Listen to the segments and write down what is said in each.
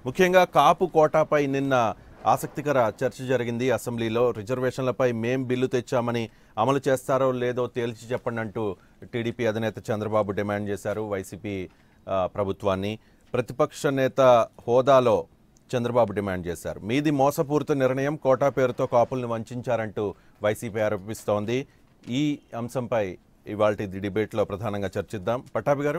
ముఖ్యంగా కాపు కోటాపై నిన్న ఆసక్తికర చర్చ జరిగింది అసెంబ్లీలో రిజర్వేషన్లపై మేం బిల్లు తెచ్చామని అమలు చేస్తారో లేదో తేల్చి చెప్పండి అంటూ టీడీపీ అధినేత చంద్రబాబు డిమాండ్ చేశారు వైసీపీ ఆ, ప్రభుత్వాన్ని ప్రతిపక్ష నేత హోదాలో చంద్రబాబు డిమాండ్ చేశారు మీది మోసపూరిత నిర్ణయం కోటా పేరుతో కాపుల్ని వంచారంటూ వైసీపీ ఆరోపిస్తోంది ఈ అంశంపై ఇవాళ డిబేట్లో ప్రధానంగా చర్చిద్దాం పట్టాభి గారు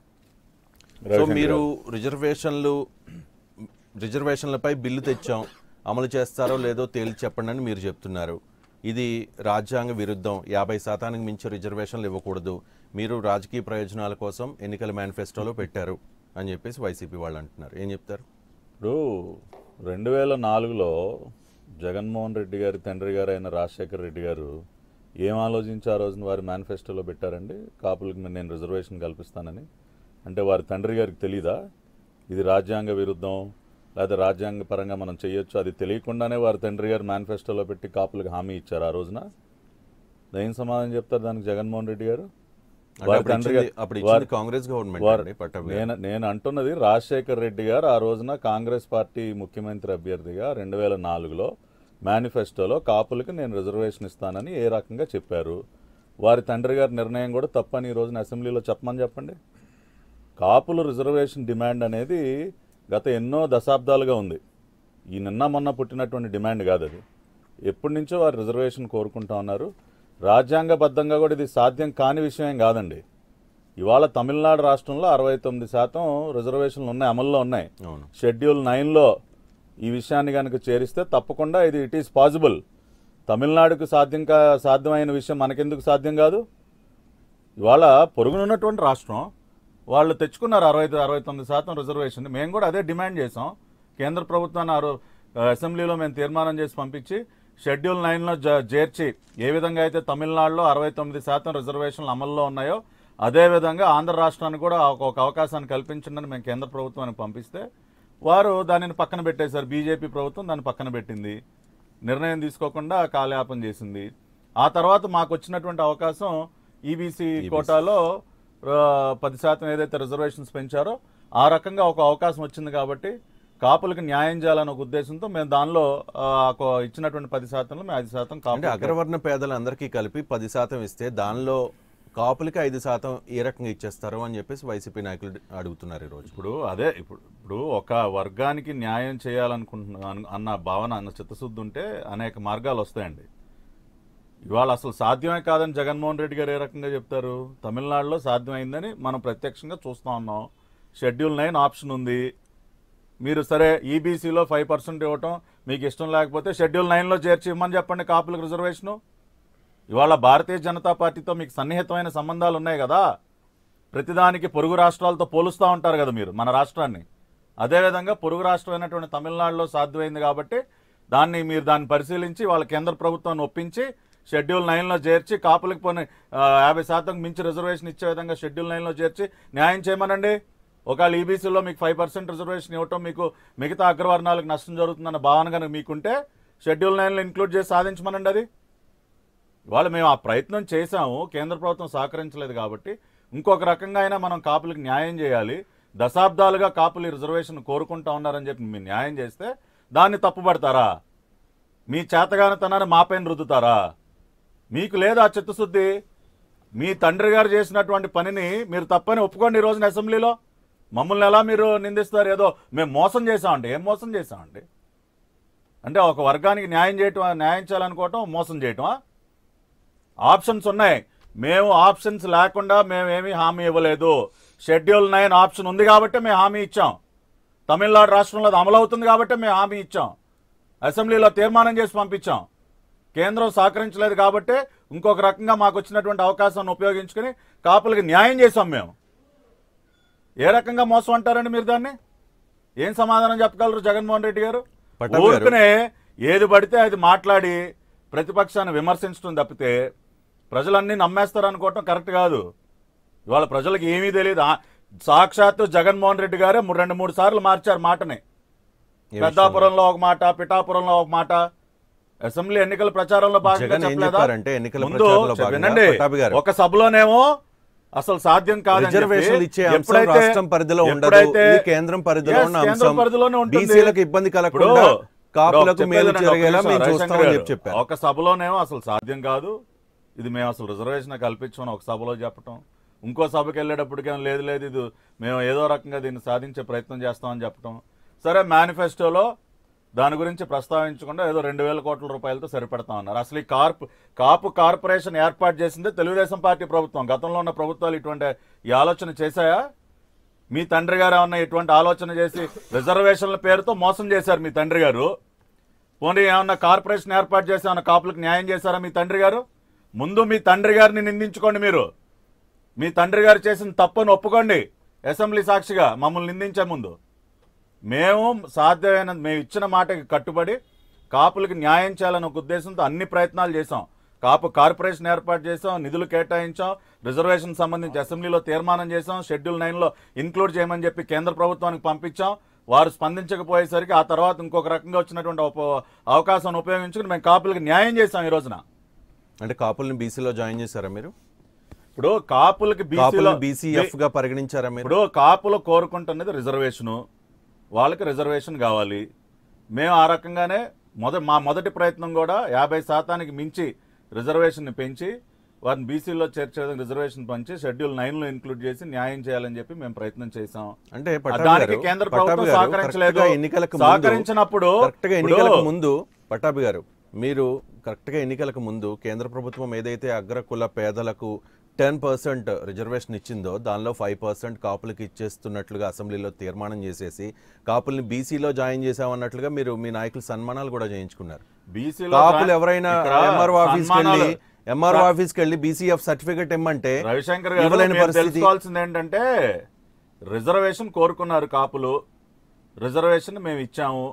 సో మీరు రిజర్వేషన్లు రిజర్వేషన్లపై బిల్లు తెచ్చాం అమలు చేస్తారో లేదో తేల్చి చెప్పండి అని మీరు చెప్తున్నారు ఇది రాజ్యాంగ విరుద్ధం యాభై శాతానికి మించి రిజర్వేషన్లు ఇవ్వకూడదు మీరు రాజకీయ ప్రయోజనాల కోసం ఎన్నికల మేనిఫెస్టోలో పెట్టారు అని చెప్పేసి వైసీపీ వాళ్ళు అంటున్నారు ఏం చెప్తారు ఇప్పుడు రెండు వేల నాలుగులో జగన్మోహన్ రెడ్డి గారి తండ్రి గారు అయిన రాజశేఖర రెడ్డి గారు ఏం ఆలోచించి ఆ రోజున వారి మేనిఫెస్టోలో పెట్టారండి కాపులకి మీరు నేను రిజర్వేషన్ కల్పిస్తానని అంటే వారి తండ్రి గారికి తెలీదా ఇది రాజ్యాంగ విరుద్ధం లేదా రాజ్యాంగ పరంగా మనం చేయొచ్చు అది తెలియకుండానే వారి తండ్రి గారు మేనిఫెస్టోలో పెట్టి కాపులకు హామీ ఇచ్చారు ఆ రోజున ఏం సమాధానం చెప్తారు దానికి జగన్మోహన్ రెడ్డి గారు అంటే వారి అప్పుడు తండ్రి ఇచ్చింది- గారు- అప్పుడు వారి- ఇచ్చింది కాంగ్రెస్ గవర్నమెంట్ వారు- అండి పట్టాభి గారు. నేను నేను అంటున్నది రాజశేఖర్ రెడ్డి గారు ఆ రోజున కాంగ్రెస్ పార్టీ ముఖ్యమంత్రి అభ్యర్థిగా రెండు వేల నాలుగులో మేనిఫెస్టోలో కాపులకి నేను రిజర్వేషన్ ఇస్తానని ఏ రకంగా చెప్పారు వారి తండ్రి గారి నిర్ణయం కూడా తప్పని ఈ రోజున అసెంబ్లీలో చెప్పమని చెప్పండి కాపులు రిజర్వేషన్ డిమాండ్ అనేది గత ఎన్నో దశాబ్దాలుగా ఉంది ఈ నిన్న మొన్న పుట్టినటువంటి డిమాండ్ కాదు అది ఎప్పటి నుంచో వారు రిజర్వేషన్ కోరుకుంటా ఉన్నారు రాజ్యాంగబద్ధంగా కూడా ఇది సాధ్యం కాని విషయం కాదండి ఇవాళ తమిళనాడు రాష్ట్రంలో అరవై తొమ్మిది శాతం రిజర్వేషన్లు ఉన్నాయి అమల్లో ఉన్నాయి అవును షెడ్యూల్ నైన్లో ఈ విషయాన్ని కనుక చేరిస్తే తప్పకుండా ఇది ఇట్ ఈస్ పాసిబుల్ తమిళనాడుకు సాధ్యం కా సాధ్యమైన విషయం మనకెందుకు సాధ్యం కాదు ఇవాళ పొరుగునున్నటువంటి రాష్ట్రం వాళ్ళు తెచ్చుకున్నారు అరవై అరవై తొమ్మిది శాతం రిజర్వేషన్ మేము కూడా అదే డిమాండ్ చేసాం కేంద్ర ప్రభుత్వాన్ని ఆ రో- అసెంబ్లీలో మేము తీర్మానం చేసి పంపించి షెడ్యూల్ నైన్లో జ చేర్చి ఏ విధంగా అయితే తమిళనాడులో అరవై తొమ్మిది శాతం రిజర్వేషన్లు అమల్లో ఉన్నాయో అదే విధంగా ఆంధ్ర రాష్ట్రానికి కూడా ఒక ఒక అవకాశాన్ని కల్పించండి మేము కేంద్ర ప్రభుత్వానికి పంపిస్తే వారు దానిని పక్కన పెట్టేశారు బీజేపీ ప్రభుత్వం దాన్ని పక్కన పెట్టింది నిర్ణయం తీసుకోకుండా కాలయాపన చేసింది ఆ తర్వాత మాకు వచ్చినటువంటి అవకాశం ఈబీసీ కోటాలో ఆ, పది శాతం ఏదైతే రిజర్వేషన్స్ పెంచారో ఆ రకంగా ఒక అవకాశం వచ్చింది కాబట్టి కాపులకు న్యాయం చేయాలనే ఒక ఉద్దేశంతో మేము దానిలో ఆ, ఒక ఇచ్చినటువంటి పది శాతంలో మేము ఐదు శాతం అంటే కాపు అగ్రవర్ణ పేదలందరికీ కలిపి పది శాతం ఇస్తే దానిలో కాపులకి ఐదు శాతం ఏ రకంగా ఇచ్చేస్తారు అని చెప్పేసి వైసీపీ నాయకులు అడుగుతున్నారు ఈరోజు ఇప్పుడు అదే ఇప్పుడు ఇప్పుడు ఒక వర్గానికి న్యాయం చేయాలనుకుంటున్నా అన్న భావన అన్న చిత్తశుద్ధి ఉంటే అనేక మార్గాలు వస్తాయండి ఇవాళ అసలు సాధ్యమే కాదని జగన్మోహన్ రెడ్డి గారు ఏ రకంగా చెప్తారు తమిళనాడులో సాధ్యమైందని మనం ప్రత్యక్షంగా చూస్తూ ఉన్నాం షెడ్యూల్ నైన్ ఆప్షన్ ఉంది మీరు సరే ఈబీసీలో ఫైవ్ పర్సెంట్ ఇవ్వటం మీకు ఇష్టం లేకపోతే షెడ్యూల్ నైన్లో చేర్చి ఇవ్వమని చెప్పండి కాపులకు రిజర్వేషను ఇవాళ భారతీయ జనతా పార్టీతో మీకు సన్నిహితమైన సంబంధాలు ఉన్నాయి కదా ప్రతిదానికి పొరుగు రాష్ట్రాలతో పోలుస్తూ ఉంటారు కదా మీరు మన రాష్ట్రాన్ని అదేవిధంగా పొరుగు రాష్ట్రమైనటువంటి తమిళనాడులో సాధ్యమైంది కాబట్టి దాన్ని మీరు దాన్ని పరిశీలించి వాళ్ళ కేంద్ర ప్రభుత్వాన్ని ఒప్పించి షెడ్యూల్ నైన్లో చేర్చి కాపులకు పోనీ ఆ, యాభై శాతం మించి రిజర్వేషన్ ఇచ్చే విధంగా షెడ్యూల్ నైన్లో చేర్చి న్యాయం చేయమనండి ఒకవేళ ఈబీసీలో మీకు ఫైవ్ పర్సెంట్ రిజర్వేషన్ ఇవ్వటం మీకు మిగతా అగ్రవర్ణాలకు నష్టం జరుగుతుందన్న భావన కనుక మీకుంటే షెడ్యూల్ నైన్లో ఇంక్లూడ్ చేసి సాధించమనండి అది ఇవాళ మేము ఆ ప్రయత్నం చేశాము కేంద్ర ప్రభుత్వం సహకరించలేదు కాబట్టి ఇంకొక రకంగా అయినా మనం కాపులకు న్యాయం చేయాలి దశాబ్దాలుగా కాపులు ఈ రిజర్వేషన్ కోరుకుంటా ఉన్నారని చెప్పి మీరు న్యాయం చేస్తే దాన్ని తప్పుపడతారా మీ చేతగానితనాన్ని మాపైన రుద్దుతారా మీకు లేదా చిత్తశుద్ధి మీ తండ్రి గారు చేసినటువంటి పనిని మీరు తప్పని ఒప్పుకోండి ఈ రోజున అసెంబ్లీలో మమ్మల్ని ఎలా మీరు నిందిస్తారు ఏదో మేము మోసం చేసామండి ఏం మోసం చేసామండి అంటే ఒక వర్గానికి న్యాయం చేయటం న్యాయం చేయాలనుకోవటం మోసం చేయటమా ఆప్షన్స్ ఉన్నాయి మేము ఆప్షన్స్ లేకుండా మేము ఏమీ హామీ ఇవ్వలేదు షెడ్యూల్ నైన్ ఆప్షన్ ఉంది కాబట్టి మేము హామీ ఇచ్చాం తమిళనాడు రాష్ట్రంలో అది అమలు అవుతుంది కాబట్టి మేము హామీ ఇచ్చాం అసెంబ్లీలో తీర్మానం చేసి పంపించాం కేంద్రం సహకరించలేదు కాబట్టి ఇంకొక రకంగా మాకు వచ్చినటువంటి అవకాశాన్ని ఉపయోగించుకుని కాపులకి న్యాయం చేశాం మేము ఏ రకంగా మోసం అంటారండి మీరు దాన్ని ఏం సమాధానం చెప్పగలరు జగన్మోహన్ రెడ్డి గారు పట్టాభి గారు. ఊరికనే ఏది పడితే అది మాట్లాడి ప్రతిపక్షాన్ని విమర్శించడం తప్పితే ప్రజలన్నీ నమ్మేస్తారు అనుకోవటం కరెక్ట్ కాదు ఇవాళ ప్రజలకు ఏమీ తెలియదు ఆ, సాక్షాత్తు జగన్మోహన్ రెడ్డి గారే ము- రెండు మూడు సార్లు మార్చారు మాటని ఏ పెద్దాపురంలో ఒక మాట పిఠాపురంలో ఒక మాట అసెంబ్లీ ఎన్నికల ప్రచారంలో భాగంగా జగన్ ఏం చెప్పలేదా చెప్పారంటే ఎన్నికల ముందు ప్రచారంలో భాగంగా వినండి పట్టాభి గారు. ఒక సభలోనేమో అసలు సాధ్యం కాదని చెప్పి రిజర్వేషన్లు ఇచ్చే అంశం ఎప్పుడైతే- రాష్ట్రం పరిధిలో ఉండదు ఎప్పుడైతే- ఇది కేంద్రం పరిధిలో Yes, ఉన్న కేంద్రం అంశం పరిధిలోనే ఉంటుంది. బీసీలకు ఇబ్బంది కలగకుండా ఇప్పుడు- కాపులకు ఇప్పుడు మేలు చెప్పేది నాకు జరిగేలా ఒక మేము నిమిషం, చూస్తామని రవిశంకర్ చెప్పి చెప్పారు గారు. ఒక సభలోనేమో అసలు సాధ్యం కాదు ఇది మేము అసలు రిజర్వేషన్ కల్పించామని ఒక సభలో చెప్పటం ఇంకో సభకి వెళ్ళేటప్పటికేమో లేదు లేదు ఇది మేము ఏదో రకంగా దీన్ని సాధించే ప్రయత్నం చేస్తామని చెప్పటం సరే మేనిఫెస్టోలో దాని గురించి ప్రస్తావించకుండా ఏదో రెండు వేల కోట్ల రూపాయలతో సరిపెడతా ఉన్నారు అసలు ఈ కార్ప్ కాపు కార్పొరేషన్ ఏర్పాటు చేసిందే తెలుగుదేశం పార్టీ ప్రభుత్వం గతంలో ఉన్న ప్రభుత్వాలు ఇటువంటి ఈ ఆలోచన చేశాయా మీ తండ్రి గారు ఏమన్నా ఇటువంటి ఆలోచన చేసి రిజర్వేషన్ల పేరుతో మోసం చేశారు మీ తండ్రి గారు పోనీ ఏమన్నా కార్పొరేషన్ ఏర్పాటు చేసి ఏమన్నా కాపులకు న్యాయం చేశారా మీ తండ్రి గారు ముందు మీ తండ్రి గారిని నిందించుకోండి మీరు మీ తండ్రి గారు చేసిన తప్పును ఒప్పుకోండి అసెంబ్లీ సాక్షిగా మమ్మల్ని నిందించే ముందు మేము సాధ్యమైన మేము ఇచ్చిన మాటకి కట్టుబడి కాపులకు న్యాయం చేయాలనే ఒక ఉద్దేశంతో అన్ని ప్రయత్నాలు చేశాం కాపు కార్పొరేషన్ ఏర్పాటు చేసాం నిధులు కేటాయించాం రిజర్వేషన్ సంబంధించి అసెంబ్లీలో తీర్మానం చేసాం షెడ్యూల్ నైన్లో ఇన్క్లూడ్ చేయమని చెప్పి కేంద్ర ప్రభుత్వానికి పంపించాం వారు స్పందించకపోయేసరికి ఆ తర్వాత ఇంకొక రకంగా వచ్చినటువంటి ఉప- అవకాశాన్ని ఉపయోగించుకుని మేము కాపులకు న్యాయం చేసాం ఈ రోజున అంటే కాపుల్ని బీసీలో జాయిన్ చేశారా మీరు ఇప్పుడు కాపులకి బీసీలో కాపుల్ని బీసీఎఫ్ గా పరిగణించారా మీరు ఇప్పుడు కాపులు కోరుకుంటున్నది రిజర్వేషను వాళ్ళకి రిజర్వేషన్ కావాలి మేము ఆ రకంగానే మొద మా మొదటి ప్రయత్నం కూడా యాభై శాతానికి మించి రిజర్వేషన్ని పెంచి వారిని బీసీలో చేర్చేదని రిజర్వేషన్ పంచి షెడ్యూల్ నైన్లో ఇంక్లూడ్ చేసి న్యాయం చేయాలని చెప్పి మేము ప్రయత్నం చేసాం అంటే పట్టాభి దానికి గారు- కేంద్ర పట్టాభి ప్రభుత్వం గారు సహకరించలేదు కరెక్ట్గా ఎన్నికలకు ముందు సహకరించినప్పుడు కరెక్ట్గా ఇప్పుడు- ఎన్నికలకు ముందు పట్టాభి గారు మీరు కరెక్ట్గా ఎన్నికలకు ముందు కేంద్ర ప్రభుత్వం ఏదైతే అగ్రకుల పేదలకు టెన్ పర్సెంట్ రిజర్వేషన్ ఇచ్చిందో దానిలో ఫైవ్ పర్సెంట్ కాపులకు ఇచ్చేస్తున్నట్లుగా అసెంబ్లీలో తీర్మానం చేసేసి కాపుల్ని బీసీలో జాయిన్ చేసామన్నట్లుగా మీరు మీ నాయకులు సన్మానాలు కూడా చేయించుకున్నారు బీసీలో కాపులు ఎవరైనా ఇక్కడ ఎంఆర్ఓ ఆఫీస్కి వెళ్ళి సన్మానాలు- ఎంఆర్ఓ ఆఫీస్కి వెళ్ళి బీసీఎఫ్ సర్టిఫికెట్ ఇమ్మంటే రవిశంకర్ గారు ఇవ్వలేని మీరు పరిస్థితి తెలుసుకోవాల్సింది ఏంటంటే రిజర్వేషన్ కోరుకున్నారు కాపులు రిజర్వేషన్ మేము ఇచ్చాము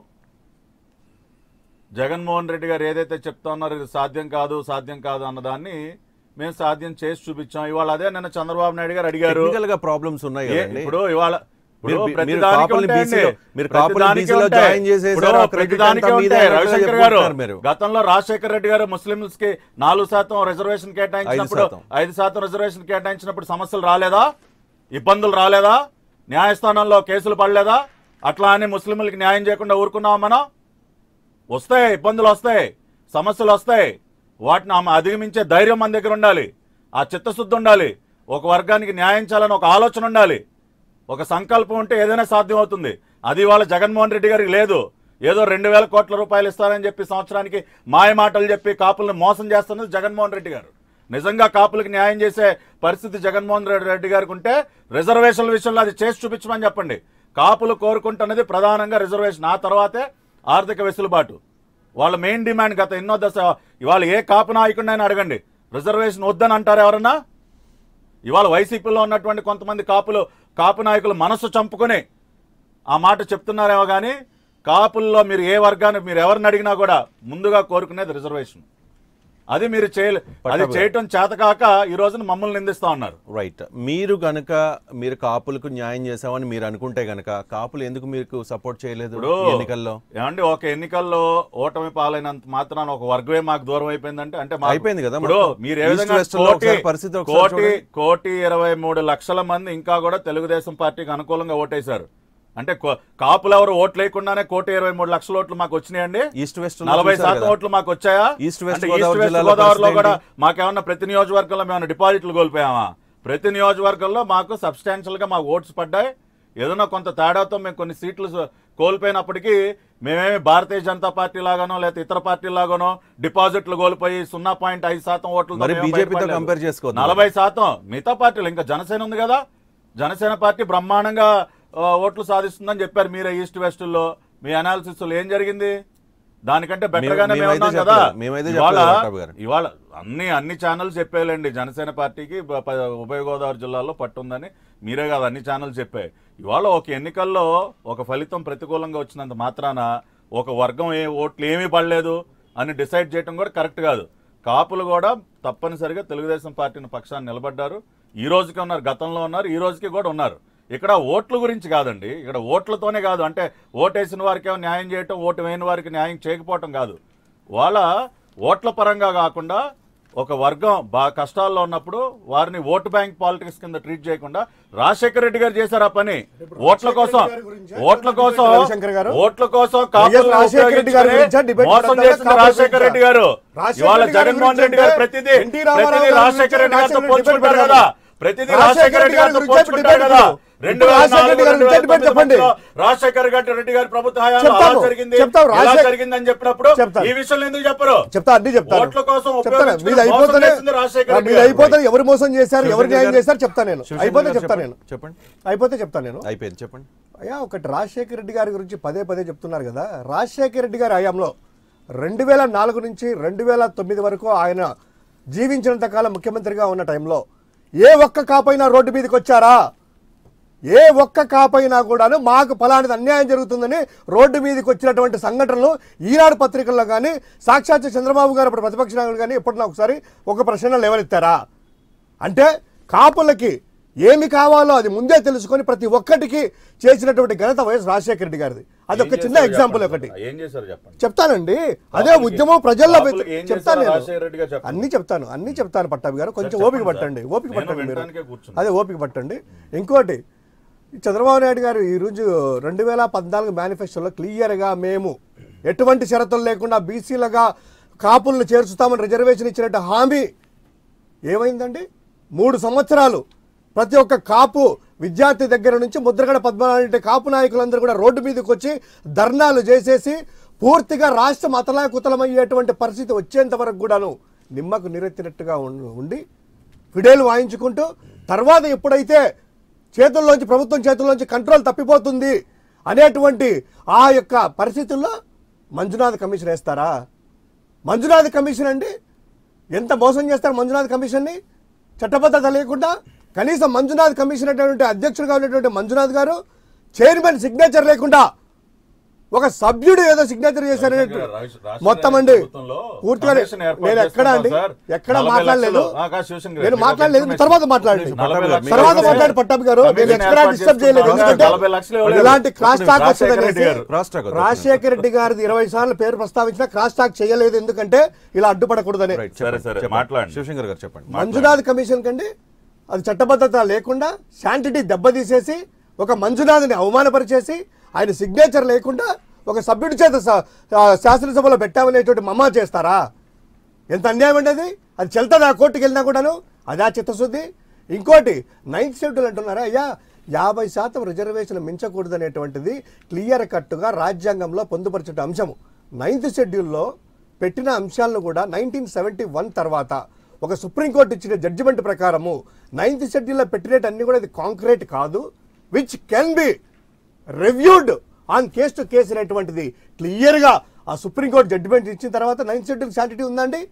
జగన్మోహన్ రెడ్డి గారు ఏదైతే చెప్తా ఉన్నారో ఇది సాధ్యం కాదు సాధ్యం కాదు అన్నదాన్ని మేము సాధ్యం చేసి చూపించాం ఇవాళ అదే నిన్న చంద్రబాబు నాయుడు గారు అడిగారు టెక్నికల్ గా ప్రాబ్లమ్స్ ఉన్నాయి ఏ- కదండి ఇప్పుడు ఇవాళ ఇప్పుడు మీరు- ప్రతి మీరు దానికి కాపుల్ని ఉంటాయండి. BC లో- మీరు ప్రతి కాపుల్ని దానికి BC లో ఉంటాయి. జాయిన్ చేసేసారు, ఇప్పుడు ఆ ప్రతి credit దానికి అంతా మీదే ఉంటాయి. అన్నట్టుగా రవిశంకర్ గారు చెప్పుకుంటున్నారు మీరు. గతంలో రాజశేఖర రెడ్డి గారు ముస్లింస్ కి నాలుగు శాతం రిజర్వేషన్ కేటాయించినప్పుడు శాతం. ఐదు శాతం రిజర్వేషన్ కేటాయించినప్పుడు సమస్యలు రాలేదా ఇబ్బందులు రాలేదా న్యాయస్థానంలో కేసులు పడలేదా అట్లా అని ముస్లింలకి న్యాయం చేయకుండా ఊరుకున్నామా మనం వస్తాయి ఇబ్బందులు వస్తాయి సమస్యలు వస్తాయి వాటిని ఆమె అధిగమించే ధైర్యం మన దగ్గర ఉండాలి ఆ చిత్తశుద్ధి ఉండాలి ఒక వర్గానికి న్యాయం చేయాలని ఒక ఆలోచన ఉండాలి ఒక సంకల్పం ఉంటే ఏదైనా సాధ్యం అవుతుంది అది వాళ్ళ జగన్మోహన్ రెడ్డి గారికి లేదు ఏదో రెండు వేల కోట్ల రూపాయలు ఇస్తారని చెప్పి సంవత్సరానికి మాయ మాటలు చెప్పి కాపుల్ని మోసం చేస్తున్నది జగన్మోహన్ రెడ్డి గారు నిజంగా కాపులకు న్యాయం చేసే పరిస్థితి జగన్మోహన్ రెడ్డి రెడ్డి గారికి ఉంటే రిజర్వేషన్ల విషయంలో అది చేసి చూపించమని చెప్పండి కాపులు కోరుకుంటున్నది ప్రధానంగా రిజర్వేషన్ ఆ తర్వాతే ఆర్థిక వెసులుబాటు వాళ్ళ మెయిన్ డిమాండ్ గత ఎన్నో దశ ఇవాళ ఏ కాపు నాయకుడినైనా అడగండి రిజర్వేషన్ వద్దని అంటారు ఎవరన్నా ఇవాళ వైసీపీలో ఉన్నటువంటి కొంతమంది కాపులు కాపు నాయకులు మనస్సు చంపుకొని ఆ మాట చెప్తున్నారేమో కానీ కాపుల్లో మీరు ఏ వర్గాన్ని మీరు ఎవరిని అడిగినా కూడా ముందుగా కోరుకునేది రిజర్వేషన్ అది మీరు చేయలే అది చేయటం చేతకాక ఈ రోజున మమ్మల్ని నిందిస్తా ఉన్నారు రైట్ మీరు గనక మీరు కాపులకు న్యాయం చేసామని మీరు అనుకుంటే గనక కాపులు ఎందుకు మీకు సపోర్ట్ చేయలేదు ఇప్పుడు ఈ ఎన్నికల్లో ఏమండి ఒక ఎన్నికల్లో ఓటమి పాలైనంత మాత్రాన ఒక వర్గమే మాకు దూరం అయిపోయిందంటే అంటే మాకు- అయిపోయింది కదా ఇప్పుడు మొత్తం. మీరు ఏ ఈస్ట్ విధంగా వెస్ట్ లో కోటి ఒకసారి పరిస్థితి ఒకసారి కోటి చూడండి. కోటి ఇరవై మూడు లక్షల మంది ఇంకా కూడా తెలుగుదేశం పార్టీకి అనుకూలంగా ఓటేశారు అంటే కో- కాపులు ఎవరు ఓట్లు లేకుండానే కోటి ఇరవై మూడు లక్షల ఓట్లు మాకు వచ్చినాయండి ఈస్ట్ వెస్ట్ నలభై శాతం ఓట్లు మాకు వచ్చాయా ఈస్ట్ వెస్ట్ అంటే గోదావరి ఈస్ట్ వెస్ట్ జిల్లాలో గోదావరిలో పరిస్థితి కూడా మాకేమన్నా ప్రతి నియోజకవర్గంలో మేము డిపాజిట్లు కోల్పోయామా ప్రతి నియోజకవర్గంలో మాకు సబ్స్టాన్షియల్ గా మాకు ఓట్స్ పడ్డాయి ఏదైనా కొంత తేడాతో మేము కొన్ని సీట్లు స- కోల్పోయినప్పటికీ మేమేమి భారతీయ జనతా పార్టీ లాగానో లేకపోతే ఇతర పార్టీ లాగానో డిపాజిట్లు కోల్పోయి సున్నా పాయింట్ ఐదు శాతం ఓట్లు మరి బీజేపీతో కంపేర్ చేసుకోవద్దు నలభై శాతం మిగతా పార్టీలు ఇంకా జనసేన ఉంది కదా జనసేన పార్టీ బ్రహ్మాండంగా ఆ, ఓట్లు సాధిస్తుందని చెప్పారు మీరే ఈస్ట్ వెస్ట్ లో మీ అనాలిసిస్ లో ఏం జరిగింది దానికంటే బెటర్ గానే మేము మేమైతే ఉన్నాం కదా చెప్పలేదు. మేమైతే ఇవాళ చెప్పలేదు బాబు గారు. ఇవాళ అన్ని అన్ని ఛానల్స్ చెప్పేయాలండి జనసేన పార్టీకి బ- ప- ఉభయ గోదావరి జిల్లాలో పట్టుందని మీరే కాదు అన్ని ఛానల్స్ చెప్పాయి ఇవాళ ఒక ఎన్నికల్లో ఒక ఫలితం ప్రతికూలంగా వచ్చినంత మాత్రాన ఒక వర్గం ఏ ఓట్లు ఏమీ పడలేదు అని డిసైడ్ చేయడం కూడా కరెక్ట్ కాదు కాపులు కూడా తప్పనిసరిగా తెలుగుదేశం పార్టీని పక్షాన్ని నిలబడ్డారు ఈ రోజుకి ఉన్నారు గతంలో ఉన్నారు ఈ రోజుకి కూడా ఉన్నారు ఇక్కడ ఓట్ల గురించి కాదండి ఇక్కడ ఓట్లతోనే కాదు అంటే ఓటేసిన వారికేమో న్యాయం చేయటం ఓటు వేయని వారికి న్యాయం చేయకపోవటం కాదు వాళ్ళ ఓట్ల పరంగా కాకుండా ఒక వర్గం బాగా కష్టాల్లో ఉన్నప్పుడు వారిని ఓటు బ్యాంక్ పాలిటిక్స్ కింద ట్రీట్ చేయకుండా రాజశేఖర రెడ్డి గారు చేశారు ఆ పని ఓట్ల కోసం గారి గురించా? ఓట్ల కోసం రవిశంకర్ గారు? ఓట్ల కోసం వైఎస్ కాపులను రాజశేఖర రెడ్డి గారి ఉపయోగించుకొని గురించా డిబేట్ మోసం పెట్టాలా? చేసిన కాపుల రాజశేఖర గురించా? రెడ్డి గారు రాజశేఖర ఇవాళ రెడ్డి గారి జగన్మోహన్ రెడ్డి గారు గురించా? ప్రతిదీ ఎన్టీ రామారావు ప్రతిదీ గారి రాజశేఖర రెడ్డి గురించా? గారితో డిబేట్ పోల్చుకుంటారు పెట్టాలా? కదా ప్రతిదీ రాజశేఖర రెడ్డి గారితో గురించా పోల్చుకుంటారు డిబేట్ కదా పెట్టు. రెండు ఇప్పుడు వేల రాజశేఖర నాలుగు రెడ్డి గారి రెండు వేల డిబేట్ తొమ్మిది చెప్పండి. మధ్యలో రాజశేఖర గారి రెడ్డి గారి ప్రభుత్వ హయాంలో అలా చెప్తాను. జరిగింది చెప్తాను. ఇలా రాజశేఖర్- జరిగిందని చెప్పినప్పుడు చెప్తాను. ఈ విషయంలో ఎందుకు చెప్పరు చెప్తా అన్ని చెప్తాను ఓట్ల కోసం చెప్తాను ఉపయోగించుకుని మీది మోసం అయిపోతేనే చేసింది రాజశేఖర రెడ్డి మీది గారు. అయిపోతే ఎవరు మోసం చేశారు ఎవరు శివశంకర్ న్యాయం గారు- చేశారు చెప్తా నేను శివశంకర్ అయిపోతే గారు చెప్తా చెప్పండి. నేను చెప్పండి అయిపోతే చెప్తా నేను అయిపోయింది చెప్పండి అయ్యా ఒకటి రాజశేఖర రెడ్డి గారి గురించి పదే పదే చెప్తున్నారు కదా రాజశేఖర రెడ్డి గారి హయాంలో రెండు వేల నాలుగు నుంచి రెండు వేల తొమ్మిది వరకు ఆయన జీవించినంత కాలం ముఖ్యమంత్రిగా ఉన్న టైంలో ఏ ఒక్క కాపైనా రోడ్డు మీదకి వచ్చారా ఏ ఒక్క కాపైనా కూడాను మాకు ఫలానిది అన్యాయం జరుగుతుందని రోడ్డు మీదకి వచ్చినటువంటి సంఘటనలు ఈనాడు పత్రికల్లో కానీ సాక్షాత్ చంద్రబాబు గారు అప్పుడు ప్రతిపక్ష నాయకుడు కానీ ఎప్పుడన్నా ఒకసారి ఒక ప్రశ్న లేవనెత్తారా అంటే కాపులకి ఏమి కావాలో అది ముందే తెలుసుకొని ప్రతి ఒక్కటికి చేసినటువంటి ఘనత వైఎస్ రాజశేఖర రెడ్డి గారిది అది ఒక ఏం చిన్న చేశారు ఎగ్జాంపుల్ చెప్పండి. ఒకటి ఏం చేశారు చెప్పండి చెప్తానండి అదే కాపులకి- ఉద్యమం ప్రజల్లో కాపులకి ఏం చెప్తాను చేశారో నేను రాజశేఖర రెడ్డి గారు చెప్పండి. అన్ని చెప్తాను అన్ని చెప్తాను పట్టాభి గారు కొంచెం చెప్పండి ఓపిక సార్. పట్టండి ఓపిక నేను పట్టండి మీరు వినడానికే కూర్చున్నా. అదే ఓపిక పట్టండి ఇంకోటి ఈ చంద్రబాబు నాయుడు గారు ఈరోజు రెండు వేల పద్నాలుగు మేనిఫెస్టోలో క్లియర్గా మేము ఎటువంటి షరతులు లేకుండా బీసీలుగా కాపులను చేర్చుతామని రిజర్వేషన్ ఇచ్చినట్టు హామీ ఏమైందండి మూడు సంవత్సరాలు ప్రతి ఒక్క కాపు విద్యార్థి దగ్గర నుంచి ముద్రగడ పద్మనాభ కాపు నాయకులందరూ కూడా రోడ్డు మీదకి వచ్చి ధర్నాలు చేసేసి పూర్తిగా రాష్ట్రం అతలాకుతలమయ్యేటువంటి పరిస్థితి వచ్చేంత వరకు కూడాను నిమ్మకు నీరెత్తినట్టుగా ఉం- ఉండి ఫిడేలు వాయించుకుంటూ తర్వాత ఎప్పుడైతే చేతుల్లోంచి ప్రభుత్వం చేతుల్లోంచి కంట్రోల్ తప్పిపోతుంది అనేటువంటి ఆ యొక్క పరిస్థితుల్లో మంజునాథ్ కమిషన్ వేస్తారా మంజునాథ్ కమిషన్ అండి ఎంత మోసం చేస్తారు మంజునాథ్ కమిషన్ని చట్టబద్ధత లేకుండా కనీసం మంజునాథ్ కమిషన్ అనేటువంటి అధ్యక్షుడిగా ఉన్నటువంటి మంజునాథ్ గారు చైర్మన్ సిగ్నేచర్ లేకుండా ఒక సభ్యుడు ఏదో సిగ్నేచర్ చేశారనేట్టు రాజ- రాజశేఖర మొత్తం అండి ప్రభుత్వంలో పూర్తిగా కమిషన్ ఏర్పాటు నేను ఎక్కడ అండి చేసుకుంటాం సార్. ఎక్కడ నలభై మాట్లాడలేదు లక్షలు. ఆ, కాదు, శివశంకర్ నేను గారు, మాట్లాడలేదు మీకు తర్వాత మాట్లాడండి నలభై లక్షలు. తర్వాత కమిషన్ మాట్లాడి పట్టాభి గారు నేను కమిషన్ ఎక్కడ ఏర్పాటు డిస్టర్బ్ చేయలేదు చేసుకుంటాం. ఎందుకంటే నలభై లక్షలు ఇవ్వలేదు. ఇలాంటి క్రాస్ టాక్ రాజశేఖర వస్తుంది రెడ్డి గారు. క్రాస్ టాక్ వద్దు. రాజశేఖర రెడ్డి గారిది ఇరవై సార్లు పేరు ప్రస్తావించినా క్రాస్ టాక్ చేయలేదు ఎందుకంటే ఇలా అడ్డుపడకూడదని రైట్ సరే, చెప్పండి, సరే, చెప్పండి. మాట్లాడండి. శివశంకర్ గారు చెప్పండి మంజునాథ్ కమిషన్ కండి అది చట్టబద్ధత లేకుండా శాంటిటీ దెబ్బతీసేసి ఒక మంజునాథ్ని అవమానపరిచేసి ఆయన సిగ్నేచర్ లేకుండా ఒక సభ్యుడి చేత స- ఆ, శాసనసభలో పెట్టామనేటువంటి మమ్మా చేస్తారా ఎంత అన్యాయం అండి అది అది చెల్తుందా కోర్టుకి వెళ్ళినా కూడాను అదా చిత్తశుద్ధి ఇంకోటి నైన్త్ షెడ్యూల్ అంటున్నారా అయ్యా యాభై శాతం రిజర్వేషన్ మించకూడదనేటువంటిది క్లియర్ కట్టుగా రాజ్యాంగంలో పొందుపరిచిన అంశము నైన్త్ షెడ్యూల్లో పెట్టిన అంశాలను కూడా నైన్టీన్ సెవెంటీ వన్ తర్వాత ఒక సుప్రీంకోర్టు ఇచ్చిన జడ్జిమెంట్ ప్రకారము నైన్త్ షెడ్యూల్లో పెట్టినట్టు కూడా ఇది కాంక్రీట్ కాదు which can be reviewed on case to case అనేటువంటిది క్లియర్గా ఆ సుప్రీంకోర్టు జడ్జిమెంట్ ఇచ్చిన తర్వాత నైన్త్ షెడ్యూల్ శాంటిటీ ఉందండి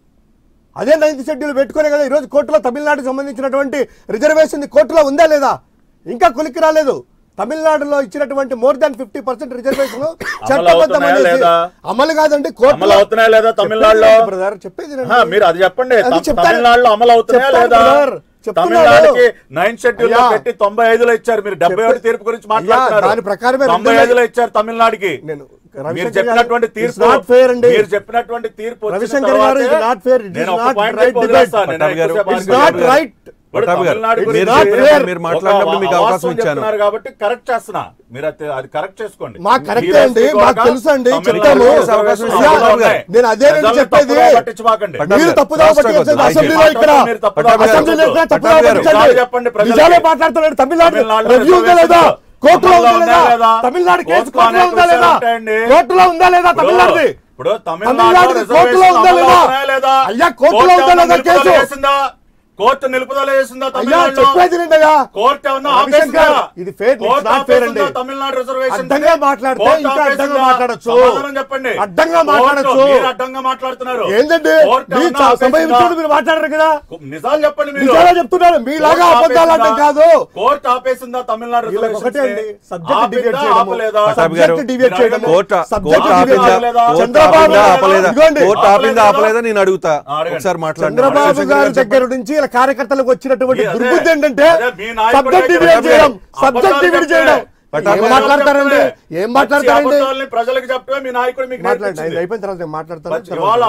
అదే నైన్త్ షెడ్యూల్ పెట్టుకునే కదా ఈరోజు కోర్టులో తమిళనాడుకు సంబంధించినటువంటి రిజర్వేషన్ కోర్టులో ఉందా లేదా ఇంకా కొలిక్కి రాలేదు తమిళనాడులో ఇచ్చినటువంటి more than fifty percent reservation అవుతున్నాయా లేదా? అమలు కాదండి అమలు అవుతున్నాయా లేదా తమిళనాడులో? బ్రదర్ చెప్పేది వినండి. ఆ, మీరు అది చెప్పండి అది తమ్- చెప్తాను. తమిళనాడులో అమలు అవుతున్నాయా చెప్తాను లేదా బ్రదర్. చెప్తున్నాను. తమిళనాడుకి నైన్ షెడ్యూల్ లో అయ్యా. పెట్టి తొంభై ఐదులో ఇచ్చారు మీరు డెబ్బై చెప్పే- ఒకటి తీర్పు గురించి అయ్యా, మాట్లాడుతున్నారు దాని ప్రకారమే తొంభై రెండు ఐదులో ఇచ్చారు తమిళనాడుకి నేను మీరు రవిశంకర్ చెప్పినటువంటి గారు, తీర్పు it's not fair అండి. మీరు చెప్పినటువంటి తీర్పు వచ్చిన రవిశంకర్ గారు, తర్వాతే it's not fair. It is నేను ఒక not point right చెప్పి debate. వదిలేస్తాను. నేను పట్టాభి గారు, ఎక్కువసేపు it's ఆర్గ్యూ not చేయను. right. ఇప్పుడు పట్టాభి గారు, తమిళనాడు it's గురించి not fair. మీరు మాట్లాడినప్పుడు మీకు ఒక అవకాశం అవాస్తవం ఇచ్చాను. చెప్తున్నారు కాబట్టి కరెక్ట్ చేస్తున్నా మీరు అది- అది కరెక్ట్ చేసుకోండి మా కరెక్టే మీరు అండి, ఎస్సీ మాకు కోట, తెలుసు అండి, తమిళనాడు చెప్తాము. చేసే అవకాశం అయ్యా, చాలా ఉన్నాయి. నేను అదే నేను ప్రజల్ని చెప్పేది. తప్పుగా పట్టించుకోకండి. పట్టాభి మీరు గారు, తప్పుదో రాష్ట్ర పట్టించండి కొద్ది- అసెంబ్లీలో ఇక్కడ మీరు తప్పుదో అసెంబ్లీలో ఇక్కడ పట్టించండి. తప్పుదో పట్టాభి గారు, పట్టించండి. నిజాలు చెప్పండి ప్రజలకి. నిజాలే మాట్లాడుతున్నాడు తమిళనాడు తమిళనాడులో రివ్యూ ఉందా లేదా రిజర్వేషన్లు కోర్టులో ఉందా అమల్లో లేదా ఉందా లేదా? తమిళనాడు కేసు కోర్టులో కోర్టులో అనేక ఉందా లేదా విషయాలు ఉంటాయండి. కోర్టులో ఉందా లేదా ఇప్పుడు- తమిళనాడుది ఇప్పుడు తమిళనాడు తమిళనాడు కోర్టులో ఉందా లేదా? లేదా అయ్యా, కోర్టులో ఉందా లేదా నిలుపుదల కేసు? చేసిందా కోర్టు నిలుపుదల చేసిందా అయ్యా తమిళనాడులో చెప్పేది నిండయ్యా కోర్టు ఏమన్నా రవిశంకర్, ఆపేసిందా? ఇది fair, it's court not fair ఆపేసిందా అండి. తమిళనాడు రిజర్వేషన్ అడ్డంగా మాట్లాడితే కోర్టు ఇంకా ఆపేసిందా? అడ్డంగా మాట్లాడొచ్చు. సమాధానం చెప్పండి అడ్డంగా కోర్టు, మాట్లాడొచ్చు. మీరు అడ్డంగా మాట్లాడుతున్నారు ఏంటండి కోర్టు మీ ఏమన్నా సమయం ఆపేసిందా? ఇచ్చాడు మీరు మాట్లాడరు కదా నిజాలు చెప్పండి మీరు నిజాలే చెప్తున్నారు మీలాగా కోర్టు అబద్ధాలు అంటే ఆపేసిందా? కాదు కోర్టు ఆపేసిందా తమిళనాడు వీళ్ళకి ఒకటే అండి రిజర్వేషన్స్ సబ్జెక్ట్ ఆపిందా, డివేట్ చేయడము ఆపలేదా? పటాభి గారు, సబ్జెక్ట్ డివేట్ మీరు చేయడము కోర్టు సబ్జెక్ట్ కోర్టు డివేట్ ఆపిందా చేయడం. ఆపలేదా? కోర్టు చంద్రబాబు ఆపిందా గారు ఆపలేదా ఇదిగోండి. కోర్టు ఆపిందా ఆపలేదా? ఆపలేదా నేను అడుగుతా అడగండి. ఒకసారి మాట్లాడండి చంద్రబాబు రవిశంకర్ గారి గారు చెప్పండి. దగ్గర నుంచి ఇలా కార్యకర్తలకు వచ్చినటువంటి అదే. దుర్బుద్ధి ఏంటంటే అదే మీ నాయకుడే సబ్జెక్ట్ కదా డివేట్ చేయడం చెప్పే. సబ్జెక్ట్ అబద్ధాలు డివేట్ చెప్పే. చేయడం పటాభి ఏం గారు మాట్లాడతారండి ఏం మాట్లాడతారండి అబద్ధాలని ప్రజలకు చెప్పడమే మీ నాయకుడు మీకు మాట్లాడండి నేర్పించింది. ఇది అయిపోయిన తర్వాత నేను మాట్లాడతాను బట్ తర్వాత ఇవాళ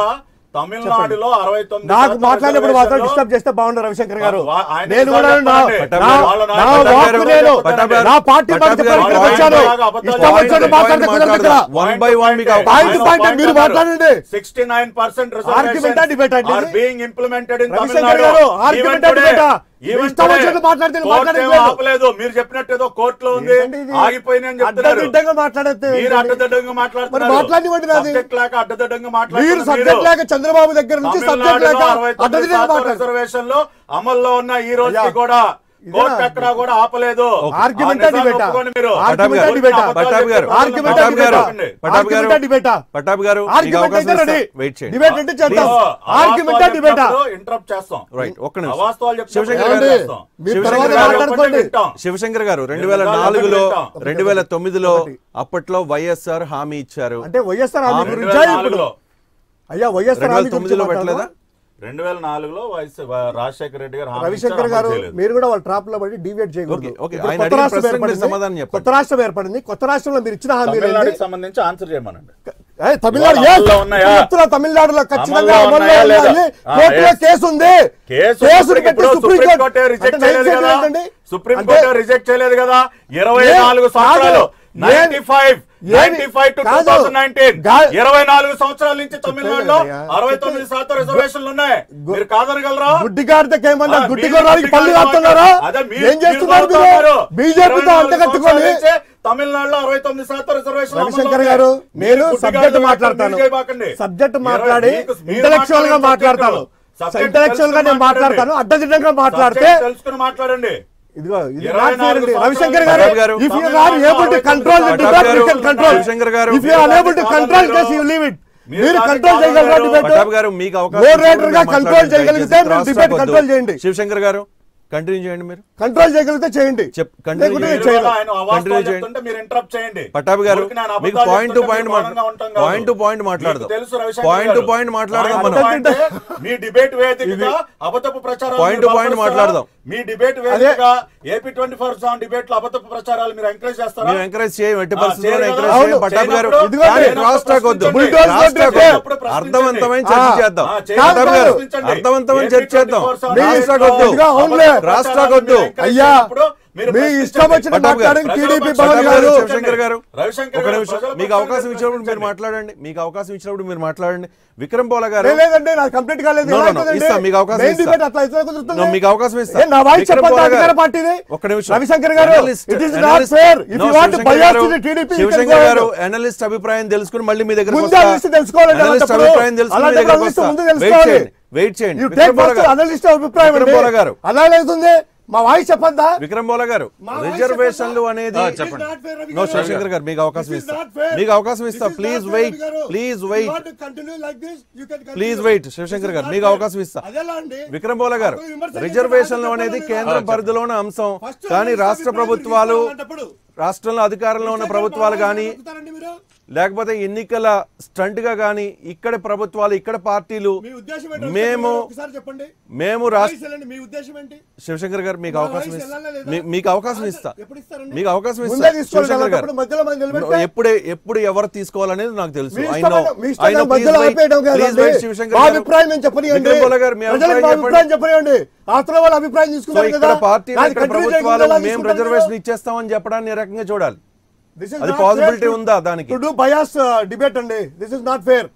తమిళనాడులో అరవై తొమ్మిది నాకు శాతం మాట్లాడినప్పుడు మాత్రం రిజర్వేషన్లో డిస్టర్బ్ చేస్తే బాగుండదు రవిశంకర్ గారు వా- ఆయన నేను కూడా నిజాలు నా- చెప్పండి. నా- వాళ్ళ నా నాయకులు వాక్కు చెప్పండి. నేను పట్టాభి- నా పార్టీ మాట పట్టాభి చెప్పడానికి గారు, ఇక్కడికి వచ్చాను అబద్ధాలు ఇష్టం వచ్చినట్టు చెప్పండి. మాట్లాడితే కుదరదు ఇక్కడ వన్ బై వన్ మీకు అవకాశం పాయింట్ పాయింట్ మీరు మాట్లాడండి సిక్స్టీ నైన్ పర్సెంట్ Argument ఆ debate అండి ఇది? బీయింగ్ ఇంప్లిమెంటెడ్ ఇన్ రవిశంకర్ గారు, argument ఆ debate ఆ? మీరు ఇష్టం వచ్చినట్టు మాట్లాడితే మాట్లాడేది లేదు. ఆపలేదు మీరు చెప్పినట్టు ఏదో కోర్టులో ఉంది ఏంటండి ఇది? ఆగిపోయినని చెప్తున్నారు అడ్డదిడ్డంగా మాట్లాడితే మీరు ఏంటండి? అడ్డదిడ్డంగా మరి మాట్లాడుతున్నారు మాట్లాడివ్వండి నాది. సబ్జెక్ట్ లేక అడ్డదిడ్డంగా మీరు మాట్లాడుతున్నారు సబ్జెక్ట్ లేక చంద్రబాబు దగ్గర నుంచి సబ్జెక్ట్ లేక అడ్డదిడ్డంగా మాట్లాడారు రిజర్వేషన్ లో అమల్లో ఉన్న ఈ రోజుకి అయ్యా. కూడా ఇదేనా? కోర్టు ఎక్కడా కూడా ఆపలేదు ఆర్గ్యుమెంట్ ఆ నిజాన్ని డిబేటా ఒప్పుకోండి మీరు. ఆర్గ్యుమెంట్ గారు, డిబేటా పట్టాభి గారు, ఆర్గ్యుమెంట్ పట్టాభి గారు, డిబేటా పట్టాభి గారు, ఆర్గ్యుమెంట్ డిబేటా పట్టాభి గారు మీకు ఆర్గ్యుమెంట్ అవకాశం అయితే ఇస్తా. రెడీ వెయిట్ చేయండి డిబేట్ అంటే చేద్దాం ఆర్గ్యుమెంట్ డిబేటా ఇంటరప్ట్ చేస్తాం రైట్ ఒక్క నిమిషం అవాస్తవాలు చెప్తే శివశంకర్ ఇంటరప్ట్ గారు, చేస్తాం. మీరు శివశంకర్ తర్వాత గారు, మాట్లాడుకోండి. వింటాం. శివశంకర్ గారు రెండు వేల నిజాలు నాలుగులో వింటాం. రెండు వేల తొమ్మిదిలో అప్పట్లో వైఎస్ఆర్ హామీ ఇచ్చారు అంటే వైఎస్ఆర్ హామీ రెండు గురించా వేల ఇప్పుడు నాలుగులో అయ్యా వైఎస్ఆర్ రెండు హామీ వేల గురించి తొమ్మిదిలో మాట్లాడదాం? పెట్టలేదా రెండు వేల నాలుగులో వైఎస్ రాజశేఖర రెడ్డి గారు హామీ రవిశంకర్ ఇచ్చారు, గారు అమలు చేయలేదు. మీరు కూడా వాళ్ళ ట్రాప్ లో పడి డివియేట్ చేయకూడదు ఓకే, ఓకే. ఇప్పుడు ఆయన కొత్త అడిగిన రాష్ట్రం ప్రశ్నకు మీరు ఏర్పడింది. సమాధానం చెప్పండి. కొత్త రాష్ట్రం ఏర్పడింది కొత్త రాష్ట్రంలో మీరు ఇచ్చిన హామీలు ఏంటి? తమిళనాడుకి సంబంధించి ఆన్సర్ చేయమనండి ఏయ్, తమిళనాడు ఇవాళ yes! అమల్లో ఉన్నాయా? చెప్తున్నా తమిళనాడులో ఖచ్చితంగా అమల్లో అమల్లో ఉన్నాయా లేదా? ఉన్నాయి. ఆ, కోర్టులో yes. కేసు ఉంది కేసు కేసుని ఇప్పటికి పెట్టి ఇప్పుడు సుప్రీం సుప్రీం కోర్టు కోర్టే రిజెక్ట్ అంటే చేయలేదు నైట్ కదా ఏంటండి? సుప్రీం అంటే కోర్టే రిజెక్ట్ చేయలేదు కదా ఇరవై ఏ- నాలుగు కాదు. సంవత్సరాలు ఏ- నైన్టీ ఫైవ్ ఏమి- నైన్టీ ఫైవ్ టు టూ కాదు. థౌసండ్ నైన్టీన్ గా- ఇరవై నాలుగు సంవత్సరాల నుంచి తమిళనాడులో చెప్పేది అరవై అయ్యా. తొమ్మిది శాతం రిజర్వేషన్లు ఉన్నాయి గు- మీరు కాదనగలరా గుడ్డి గారితో ఏమన్నా ఆ, గుడ్డి మీరు కొనడానికి గుడ్డి పళ్ళు గారు కాస్తున్నారా అదే మీరు- ఏం చేస్తున్నారు మీరు మీరు కొడుతున్నారు. బీజేపీతో 24 అంటగట్టుకొని సంవత్సరాల నుంచే తమిళనాడులో అరవై తొమ్మిది శాతం రిజర్వేషన్ రవిశంకర్ గారు నేను సబ్జెక్ట్ మాట్లాడతాను సబ్జెక్ట్ మాట్లాడి ఇంటలెక్చువల్ గా మాట్లాడతాను ఇంటలెక్చువల్ గా నేను మాట్లాడతాను అడ్డదిడ్డంగా మాట్లాడితే తెలుసుకుని మాట్లాడండి ఇదిగో ఇది ఇరవై not fair నాలుగు అండి. సంవత్సరాలు Ravishankar Pattabhi garu garu, if you are able to control the Pattabhi debate you garu, can control Shivashankar garu, if you are able to మీరు కంట్రోల్ కాదు జస్ట్ యూ లీవ్ ఇట్ మీరు మీరు కాదు కంట్రోల్ కాదు చేయగలరా గారు. డిబేట్ పట్టాభి గారు మీకు అవకాశం మోడరేటర్ ఇచ్చినప్పుడు గా మీరు కంట్రోల్ మాట్లాడండి. చేయగలిగితే దయచేసి మీరు cross డిబేట్ talk కంట్రోల్ వద్దు. చేయండి శివశంకర్ గారు కంటిన్యూ చేయండి మీరు కంట్రోల్ చేయగలిగితే చేయండి చెప్- continue లేకుంటే చేయండి. నేను చేయను. ఆయన అవాస్తవాలు Continue చేయండి. చెప్తుంటే మీరు ఇంటరప్ట్ చేయండి పట్టాభి గారు ఊరికే నేను మీకు అబద్ధాలు పాయింట్ టు చెప్తుంటే పాయింట్ మీరు మౌనంగా ఉంటాం కాదు. పాయింట్ టు పాయింట్ మాట్లాడదాం మీకు తెలుసు Ravishankar point to garu. Point మాట్లాడదాం పాయింట్ మనం టు పాయింట్ మీ డిబేట్ వేదికగా అబద్ధపు ప్రచారాలు పాయింట్ మీరు టు పాయింట్ బలపరుస్తారా? మాట్లాడదాం. మీ డిబేట్ వేదికగా AP twenty four seven debate లో అబద్ధపు ప్రచారాలు మీరు ఎంకరేజ్ చేస్తారా మేము ఎంకరేజ్ చేయం ఎట్టి ఆ, పరిస్థితుల్లో చేయరు ఎంకరేజ్ కదా? చేయం పట్టాభి గారు చేయనప్పుడు ఇదిగోండి. కానీ క్రాస్ టాక్ వద్దు ప్రశ్నించండి. Bulldoze క్రాస్ టాక్ కొట్టే. వద్దు అర్థవంతమైన చర్చ ఆ. చేద్దాం ఆ, చేయండి. పట్టాభి గారు ప్రశ్నించండి. అర్థవంతమైన ఏపీ చర్చ చేద్దాం 24 మీ క్రాస్ టాక్ వద్దు ఇదిగో అవునులే. క్రాస్ టాక్ వద్దు అయ్యా మీ ఇష్టం వచ్చిన పట్టాభి గారు, మాట్లాడండి టీడీపీ ప్రజల భవన్ పట్టాభి గారు గారు, శివశంకర్ గారు రవిశంకర్ ఒక గారు, నిమిషం ప్రజల మీకు పక్షాన్ని అవకాశం ఇచ్చినప్పుడు మీరు ప్రశ్నించండి. మాట్లాడండి మీకు అవకాశం ఇచ్చినప్పుడు మీరు మాట్లాడండి విక్రమ్ పోల గారు లే- లేదండి నాకు కంప్లీట్ కాలేదు No, ఎలా no, no. అవుతుందండి? ఇస్తా, మీకు అవకాశం Main ఇస్తా. debate అట్లా ఎట్లా కుదురుతుంది? No, మీకు అవకాశం ఇస్తా. ఏ, నా వాయిస్ విక్రమ్ చెప్పండి పోల అధికార గారు. పార్టీది ఒక్క నిమిషం Ravishankar garu Analyst, it is not analyst. Fair if No, you want Shivashankar bias garu, to TDP Shivashankar garu analyst అభిప్రాయం తెలుసుకుని మళ్ళీ మీ దగ్గర ముందే అనలిస్ట్ తెలుసుకోవాలండి అనలిస్ట్ అలాంటప్పుడు. అభిప్రాయం తెలుసుకుని మీ అలాంటి దగ్గరకు అనలిస్ట్ వస్తా ముందు వెయిట్ తెలుసుకోవాలి. చేయండి వెయిట్ చేయండి you Vikram take Pola first garu analyst అభిప్రాయం విక్రమ్ పోల అండి గారు. అలా అవుతుంది మా వాయిస్ చెప్పందా విక్రమ్ బోల గారు మా వాయిస్ రిజర్వేషన్లు చెప్పందా? అనేది ఆ, చెప్పండి. It is not fair, Ravi no garu. Shivashankar గారు మీకు అవకాశం This is ఇస్తా not fair. మీకు అవకాశం ఇస్తా This is please not fair, wait Ravi garu. Please If you wait want to continue like this, you can continue. Please wait This Shivashankar is garu not మీకు fair. అవకాశం ఇస్తా అదెలా అండి? విక్రమ్ బోల గారు అప్పుడు విమర్శలు రిజర్వేషన్లు చేస్తే అనేది చెప్పండి కేంద్ర మీరు. పరిధిలోని అంశం First కానీ అనలిస్ట్ రాష్ట్ర అభిప్రాయం ప్రభుత్వాలు తీసుకోవాలంటప్పుడు. రాష్ట్రంలో అధికారంలో ఉన్న ప్రభుత్వాలు కానీ చెప్తారండి మీరు? లేకపోతే ఎన్నికల స్టంట్ గా కానీ ఇక్కడ ప్రభుత్వాలు ఇక్కడ పార్టీలు మీ ఉద్దేశం ఏంటో మేము ఒకసారి చెప్పండి మేము రాష్ట్ర వాయిస్ వెళ్ళండి, మీ ఉద్దేశం ఏంటి శివశంకర్ గారు మీకు మా అవకాశం వాయిస్ ఇస్తా వెళ్ళాలా లేదా? మీ- మీకు అవకాశం ఇస్తా ఎప్పుడు ఇస్తారండి? మీకు అవకాశం ముందే ఇస్తా తీసుకోవాలి శివశంకర్ గారు అలాంటప్పుడు మధ్యలో మనం నిలబెడితే ఎప్పుడే ఎప్పుడు ఎవరు తీసుకోవాలనేది నాకు తెలుసు మీ I ఇష్టం know. మీ I ఇష్టం know. మధ్యలో Please wait. ఆపేయడం Please కాదండి. wait, శివశంకర్ మా గారు. అభిప్రాయం నేను చెప్పనియండి విక్రమ్ బోల గారు, మీ ప్రజలకు అభిప్రాయం మా చెప్పండి. అభిప్రాయం చెప్పనియండి ఆత్మ వాళ్ళ అభిప్రాయం సో తీసుకున్నారు ఇక్కడ కదా పార్టీలు దాన్ని ఇక్కడ continue ప్రభుత్వాలు చేయకుండా ఎలా మేము తీసుకుంటారు రిజర్వేషన్ మీరు? ఇచ్చేస్తామని చెప్పడాన్ని ఏ రకంగా చూడాలి This is అది not possibility fair to- ఉందా దానికి? to do bias uh, debate అండి this is not fair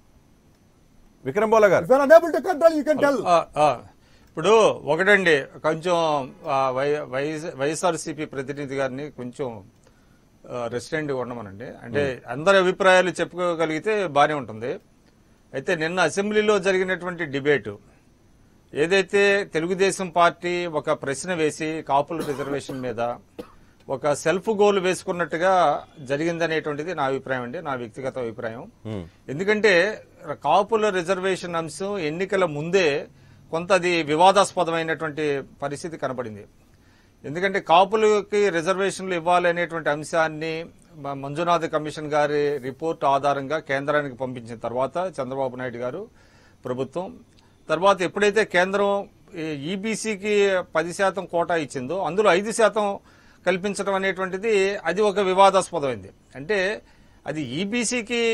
Vikram Bola garu if you are unable to control you can tell ఆ, ఆ. ఇప్పుడు ఒకటండి కొంచెం ఆ, వై వై- వైఎస్ఆర్సీపీ ప్రతినిధి గారిని కొంచెం రెస్టారెంట్ ఉండమనండి అంటే అందరి అభిప్రాయాలు చెప్పుకోగలిగితే బాగానే ఉంటుంది అయితే నిన్న అసెంబ్లీలో జరిగినటువంటి డిబేటు ఏదైతే తెలుగుదేశం పార్టీ ఒక ప్రశ్న వేసి కాపుల రిజర్వేషన్ మీద ఒక సెల్ఫ్ గోల్ వేసుకున్నట్టుగా జరిగిందనేటువంటిది నా అభిప్రాయం అండి నా వ్యక్తిగత అభిప్రాయం ఎందుకంటే కాపుల రిజర్వేషన్ అంశం ఎన్నికల ముందే కొంత అది వివాదాస్పదమైనటువంటి పరిస్థితి కనబడింది ఎందుకంటే కాపులకి రిజర్వేషన్లు ఇవ్వాలనేటువంటి అంశాన్ని మ- మంజునాథ్ కమిషన్ గారి రిపోర్ట్ ఆధారంగా కేంద్రానికి పంపించిన తర్వాత చంద్రబాబు నాయుడు గారు ప్రభుత్వం తర్వాత ఎప్పుడైతే కేంద్రం ఈబీసీకి పది శాతం కోటా ఇచ్చిందో అందులో ఐదు శాతం కల్పించడం అనేటువంటిది అది ఒక వివాదాస్పదమైంది అంటే అది ఈబీసీకి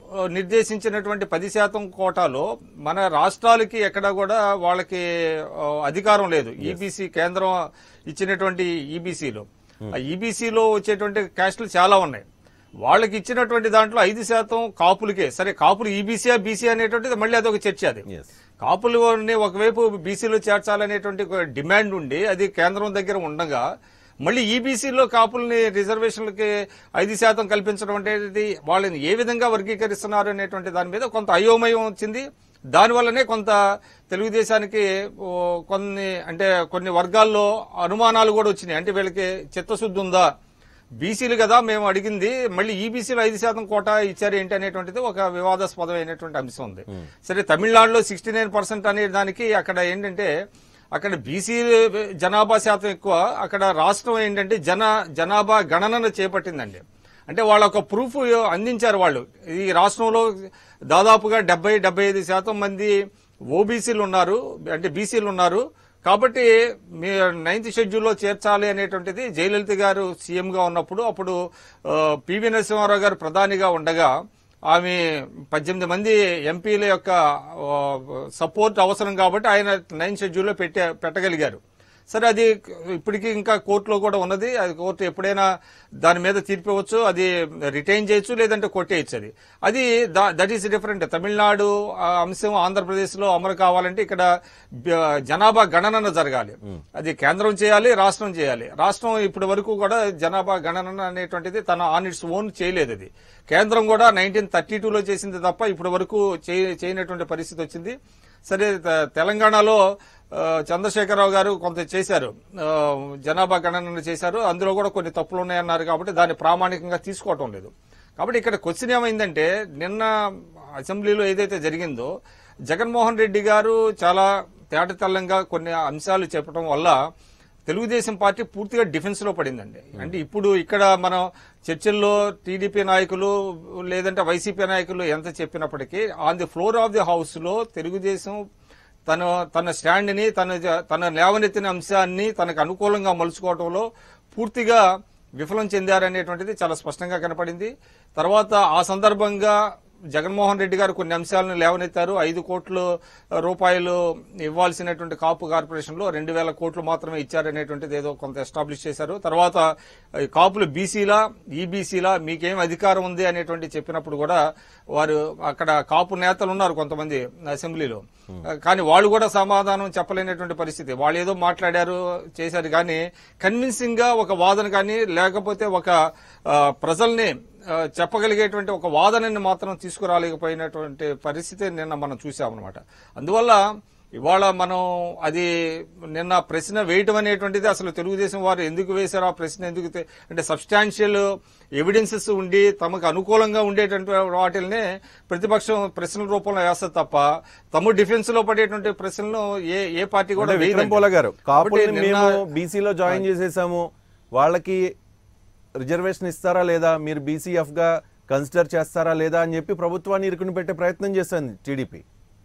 ఆ, నిర్దేశించినటువంటి పది శాతం కోటాలో మన రాష్ట్రాలకి ఎక్కడ కూడా వాళ్ళకి ఆ, అధికారం లేదు ఈబీసీ కేంద్రం ఇచ్చినటువంటి ఈబీసీలో ఆ ఈబీసీలో వచ్చేటువంటి క్యాస్టులు చాలా ఉన్నాయి వాళ్ళకి ఇచ్చినటువంటి దాంట్లో ఐదు శాతం కాపులకే సరే కాపులు ఈబీసీ బీసీ అనేటువంటిది మళ్ళీ అదొక చర్చ అది ఎస్ కాపులని ఒకవైపు బీసీలో చేర్చాలనేటువంటి ఒక డిమాండ్ ఉండి అది కేంద్రం దగ్గర ఉండగా మళ్ళీ ఈబీసీలో కాపుల్ని రిజర్వేషన్లకి ఐదు శాతం కల్పించడం అనేది వాళ్ళని ఏ విధంగా వర్గీకరిస్తున్నారు అనేటువంటి దాని మీద కొంత అయోమయం వచ్చింది దానివల్లనే కొంత తెలుగుదేశానికి ఓ, కొన్ని అంటే కొన్ని వర్గాల్లో అనుమానాలు కూడా వచ్చినాయి అంటే వీళ్ళకి చిత్తశుద్ధి ఉందా బీసీలు కదా మేము అడిగింది మళ్ళీ ఈబీసీలో ఐదు శాతం కోటా ఇచ్చారు ఏంటి అనేటువంటిది ఒక వివాదాస్పదమైనటువంటి అంశం ఉంది సరే తమిళనాడులో సిక్స్టీ నైన్ పర్సెంట్ అనే దానికి అక్కడ ఏంటంటే అక్కడ బీసీ జనాభా శాతం ఎక్కువ అక్కడ రాష్ట్రం ఏంటంటే జన జనాభా గణనను చేపట్టిందండి అంటే వాళ్ళ ఒక ప్రూఫ్ అందించారు వాళ్ళు ఈ రాష్ట్రంలో దాదాపుగా డెబ్బై డెబ్బై ఐదు శాతం మంది ఓబీసీలు ఉన్నారు అంటే బీసీలు ఉన్నారు కాబట్టి మీ నైన్త్ షెడ్యూల్లో చేర్చాలి అనేటువంటిది జయలలిత గారు సీఎంగా ఉన్నప్పుడు అప్పుడు ఆ, పివి నరసింహారావు గారు ప్రధానిగా ఉండగా ఆమె పద్దెనిమిది మంది ఎంపీల యొక్క ఆ, సపోర్ట్ అవసరం కాబట్టి ఆయన నైన్త్ షెడ్యూల్లో పెట్టే పెట్టగలిగారు సరే అది ఇప్పటికీ ఇంకా కోర్టులో కూడా ఉన్నది అది కోర్టు ఎప్పుడైనా దాని మీద తీర్పు ఇవ్వచ్చు అది రిటైన్ చేయొచ్చు లేదంటే కొట్టేయచ్చు అది అది దట్ ఈస్ డిఫరెంట్ తమిళనాడు ఆ అంశం ఆంధ్రప్రదేశ్ లో అమలు కావాలంటే ఇక్కడ బ- జనాభా గణన జరగాలి అది కేంద్రం చేయాలి రాష్ట్రం చేయాలి రాష్ట్రం ఇప్పటి వరకు కూడా జనాభా గణన అనేటువంటిది తన ఆన్ ఇట్స్ ఓన్ చేయలేదు అది కేంద్రం కూడా నైన్టీన్ థర్టీ టూలో చేసింది తప్ప ఇప్పటి వరకు చేయ- చేయనటువంటి పరిస్థితి వచ్చింది సరే త- తెలంగాణలో ఆ, చంద్రశేఖరరావు గారు కొంత చేశారు ఆ, జనాభా గణన చేశారు అందులో కూడా కొన్ని తప్పులు ఉన్నాయన్నారు కాబట్టి దాన్ని ప్రామాణికంగా తీసుకోవటం లేదు కాబట్టి ఇక్కడ క్వశ్చన్ ఏమైందంటే నిన్న అసెంబ్లీలో ఏదైతే జరిగిందో జగన్మోహన్ రెడ్డి గారు చాలా తేటతెల్లంగా కొన్ని అంశాలు చెప్పడం వల్ల తెలుగుదేశం పార్టీ పూర్తిగా డిఫెన్స్ లో పడిందండి అంటే ఇప్పుడు ఇక్కడ మనం చర్చల్లో టీడీపీ నాయకులు లేదంటే వైసీపీ నాయకులు ఎంత చెప్పినప్పటికీ on the floor of the house లో తెలుగుదేశం తన తన స్టాండ్ ని తన తన లేవనెత్తిన అంశాన్ని తనకు అనుకూలంగా మలుచుకోవడంలో పూర్తిగా విఫలం చెందారనేటువంటిది చాలా స్పష్టంగా కనపడింది తర్వాత ఆ సందర్భంగా జగన్మోహన్ రెడ్డి గారు కొన్ని అంశాలను లేవనెత్తారు ఐదు కోట్ల రూపాయలు ఇవ్వాల్సినటువంటి కాపు కార్పొరేషన్ లో రెండు వేల కోట్లు మాత్రమే ఇచ్చారనేటువంటిది ఏదో కొంత ఎస్టాబ్లిష్ చేశారు తర్వాత ఈ కాపులు బీసీలా ఈబీసీలా మీకేం అధికారం ఉంది అనేటువంటి చెప్పినప్పుడు కూడా వారు అక్కడ కాపు నేతలు ఉన్నారు కొంతమంది అసెంబ్లీలో కానీ వాళ్ళు కూడా సమాధానం చెప్పలేనటువంటి పరిస్థితి వాళ్ళు ఏదో మాట్లాడారు చేశారు కానీ కన్విన్సింగ్ గా ఒక వాదన కానీ లేకపోతే ఒక ఆ, ప్రజల్ని ఆ, చెప్పగలిగేటువంటి ఒక వాదనని మాత్రం తీసుకురాలేకపోయినటువంటి పరిస్థితి నిన్న మనం చూసామన్నమాట అందువల్ల ఇవాళ మనం అది నిన్న ప్రశ్న వేయటం అనేటువంటిది అసలు తెలుగుదేశం వారు ఎందుకు వేశారు ఆ ప్రశ్న ఎందుకు తె- అంటే సబ్స్టాన్షియల్ ఎవిడెన్సెస్ ఉండి తమకు అనుకూలంగా ఉండేటువంటి వాటిల్ని ప్రతిపక్షం ప్రశ్నల రూపంలో వేస్తారు తప్ప తమ డిఫెన్స్ లో పడేటువంటి ప్రశ్నలు ఏ ఏ పార్టీ కూడా అంటే విక్రమ్ వేయదండి. పోల గారు కాపుల్ని కాబట్టి నిన్న- మేము బీసీలో జాయిన్ చేసేసాము వాళ్ళకి రిజర్వేషన్ ఇస్తారా లేదా మీరు బీసీఎఫ్ గా కన్సిడర్ చేస్తారా లేదా అని చెప్పి ప్రభుత్వాన్ని ఇరుకుని పెట్టే ప్రయత్నం చేస్తుంది టీడీపీ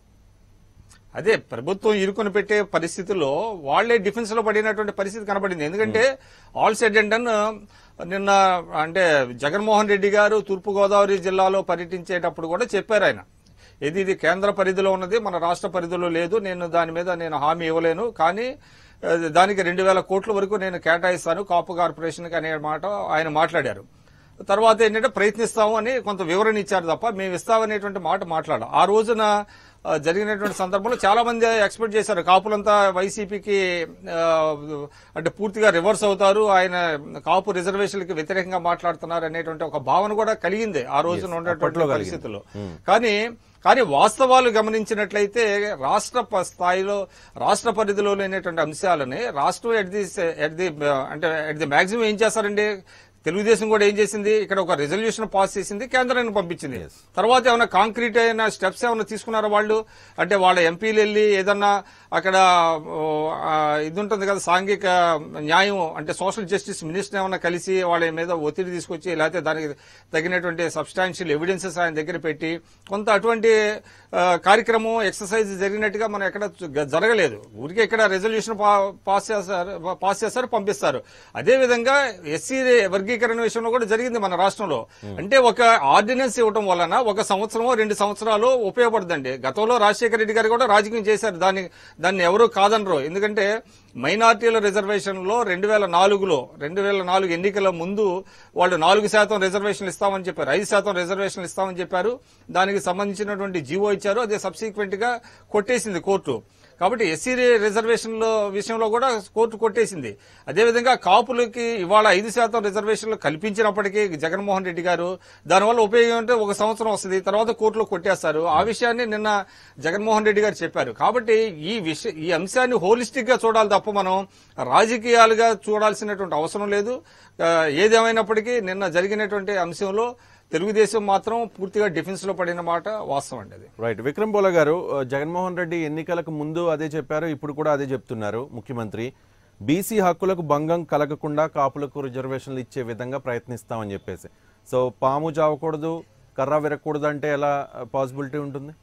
అదే ప్రభుత్వం ఇరుకుని పెట్టే పరిస్థితుల్లో వాళ్లే డిఫెన్స్ లో పడినటువంటి పరిస్థితి కనబడింది ఎందుకంటే ఆల్ సెడ్ అండ్ డన్ నిన్న అంటే జగన్మోహన్ రెడ్డి గారు తూర్పు గోదావరి జిల్లాలో పర్యటించేటప్పుడు కూడా చెప్పారు ఆయన ఇది ఇది కేంద్ర పరిధిలో ఉన్నది మన రాష్ట్ర పరిధిలో లేదు నేను దాని మీద నేను హామీ ఇవ్వలేను కానీ ఆ, దానికి రెండు వేల కోట్ల వరకు నేను కేటాయిస్తాను కాపు కార్పొరేషన్కి అనే మాట ఆయన మాట్లాడారు తర్వాత ఏంటంటే ప్రయత్నిస్తాము అని కొంత వివరణ ఇచ్చారు తప్ప మేము ఇస్తామనేటువంటి మాట మాట్లాడాం ఆ రోజున ఆ, జరిగినటువంటి సందర్భంలో చాలా మంది ఎక్స్పెక్ట్ చేశారు కాపులంతా వైసీపీకి ఆ, అంటే పూర్తిగా రివర్స్ అవుతారు ఆయన కాపు రిజర్వేషన్లకి వ్యతిరేకంగా మాట్లాడుతున్నారు అనేటువంటి ఒక భావన కూడా కలిగింది ఆ రోజున అప్పట్లో ఉన్నటువంటి కలిగింది. పరిస్థితుల్లో కానీ కానీ వాస్తవాలు గమనించినట్లయితే రాష్ట్ర ప- స్థాయిలో రాష్ట్ర పరిధిలో లేనటువంటి అంశాలని రాష్ట్రం ఎట్ ది ఎట్ ది అంటే ఎట్ ది మాక్సిమం ఏం చేస్తారండి తెలుగుదేశం కూడా ఏం చేసింది ఇక్కడ ఒక రెజల్యూషన్ పాస్ చేసింది కేంద్రాన్ని పంపించింది తర్వాత ఏమైనా కాంక్రీట్ అయిన స్టెప్స్ ఏమైనా తీసుకున్నారా వాళ్ళు అంటే వాళ్ళ ఎంపీలు వెళ్ళి ఏదన్నా అక్కడ ఓ, ఆ, ఇది ఉంటుంది కదా సాంఘిక న్యాయం అంటే సోషల్ జస్టిస్ మినిస్టర్ ఏమైనా కలిసి వాళ్ళ మీద ఒత్తిడి తీసుకొచ్చి లేకపోతే దానికి తగినటువంటి సబ్స్టాన్షియల్ ఎవిడెన్సెస్ ఆయన దగ్గర పెట్టి కొంత అటువంటి ఆ, కార్యక్రమం ఎక్సర్సైజ్ జరిగినట్టుగా మనం ఎక్కడ జ- జరగలేదు ఊరికే ఇక్కడ రెజల్యూషన్ పాస్ చేస్తారు పాస్ చేస్తారు పంపిస్తారు అదే విధంగా ఎస్సీ వర్గీ వర్గీకరణ విషయంలో కూడా జరిగింది మన రాష్ట్రంలో అంటే ఒక ఆర్డినెన్స్ ఇవ్వడం వలన ఒక సంవత్సరమో రెండు సంవత్సరాలు ఉపయోగపడుతుందండి గతంలో రాజశేఖర రెడ్డి గారు కూడా రాజకీయం చేశారు దాన్ని దాన్ని ఎవరు కాదనరు ఎందుకంటే మైనార్టీల రిజర్వేషన్ లో రెండు వేల నాలుగులో రెండు వేల నాలుగు ఎన్నికల ముందు వాళ్ళు నాలుగు శాతం రిజర్వేషన్లు ఇస్తామని చెప్పారు ఐదు శాతం రిజర్వేషన్లు ఇస్తామని చెప్పారు దానికి సంబంధించినటువంటి జీవో ఇచ్చారు అదే సబ్సిక్వెంట్ గా కొట్టేసింది కోర్టు కాబట్టి ఎస్సీ రిజర్వేషన్ల విషయంలో కూడా కోర్టు కొట్టేసింది అదేవిధంగా కాపులకి ఇవాళ ఐదు శాతం రిజర్వేషన్లు కల్పించినప్పటికీ జగన్మోహన్ రెడ్డి గారు దానివల్ల ఉపయోగం అంటే ఒక సంవత్సరం వస్తుంది తర్వాత కోర్టులో కొట్టేస్తారు ఆ విషయాన్ని నిన్న జగన్మోహన్ రెడ్డి గారు చెప్పారు కాబట్టి ఈ విషయ ఈ అంశాన్ని హోలిస్టిక్ గా చూడాలి తప్ప మనం రాజకీయాలుగా చూడాల్సినటువంటి అవసరం లేదు ఆ, ఏదేమైనప్పటికీ నిన్న జరిగినటువంటి అంశంలో తెలుగుదేశం మాత్రం పూర్తిగా డిఫెన్స్ లో పడిన మాట వాస్తవం అండి అది రైట్ విక్రమ్ బోల గారు ఆ, జగన్మోహన్ రెడ్డి ఎన్నికలకు ముందు అదే చెప్పారు ఇప్పుడు కూడా అదే చెప్తున్నారు ముఖ్యమంత్రి బీసీ హక్కులకు భంగం కలగకుండా కాపులకు రిజర్వేషన్లు ఇచ్చే విధంగా ప్రయత్నిస్తామని చెప్పేసి సో పాము చావకూడదు కర్ర విరగకూడదు అంటే ఎలా పాసిబిలిటీ ఉంటుంది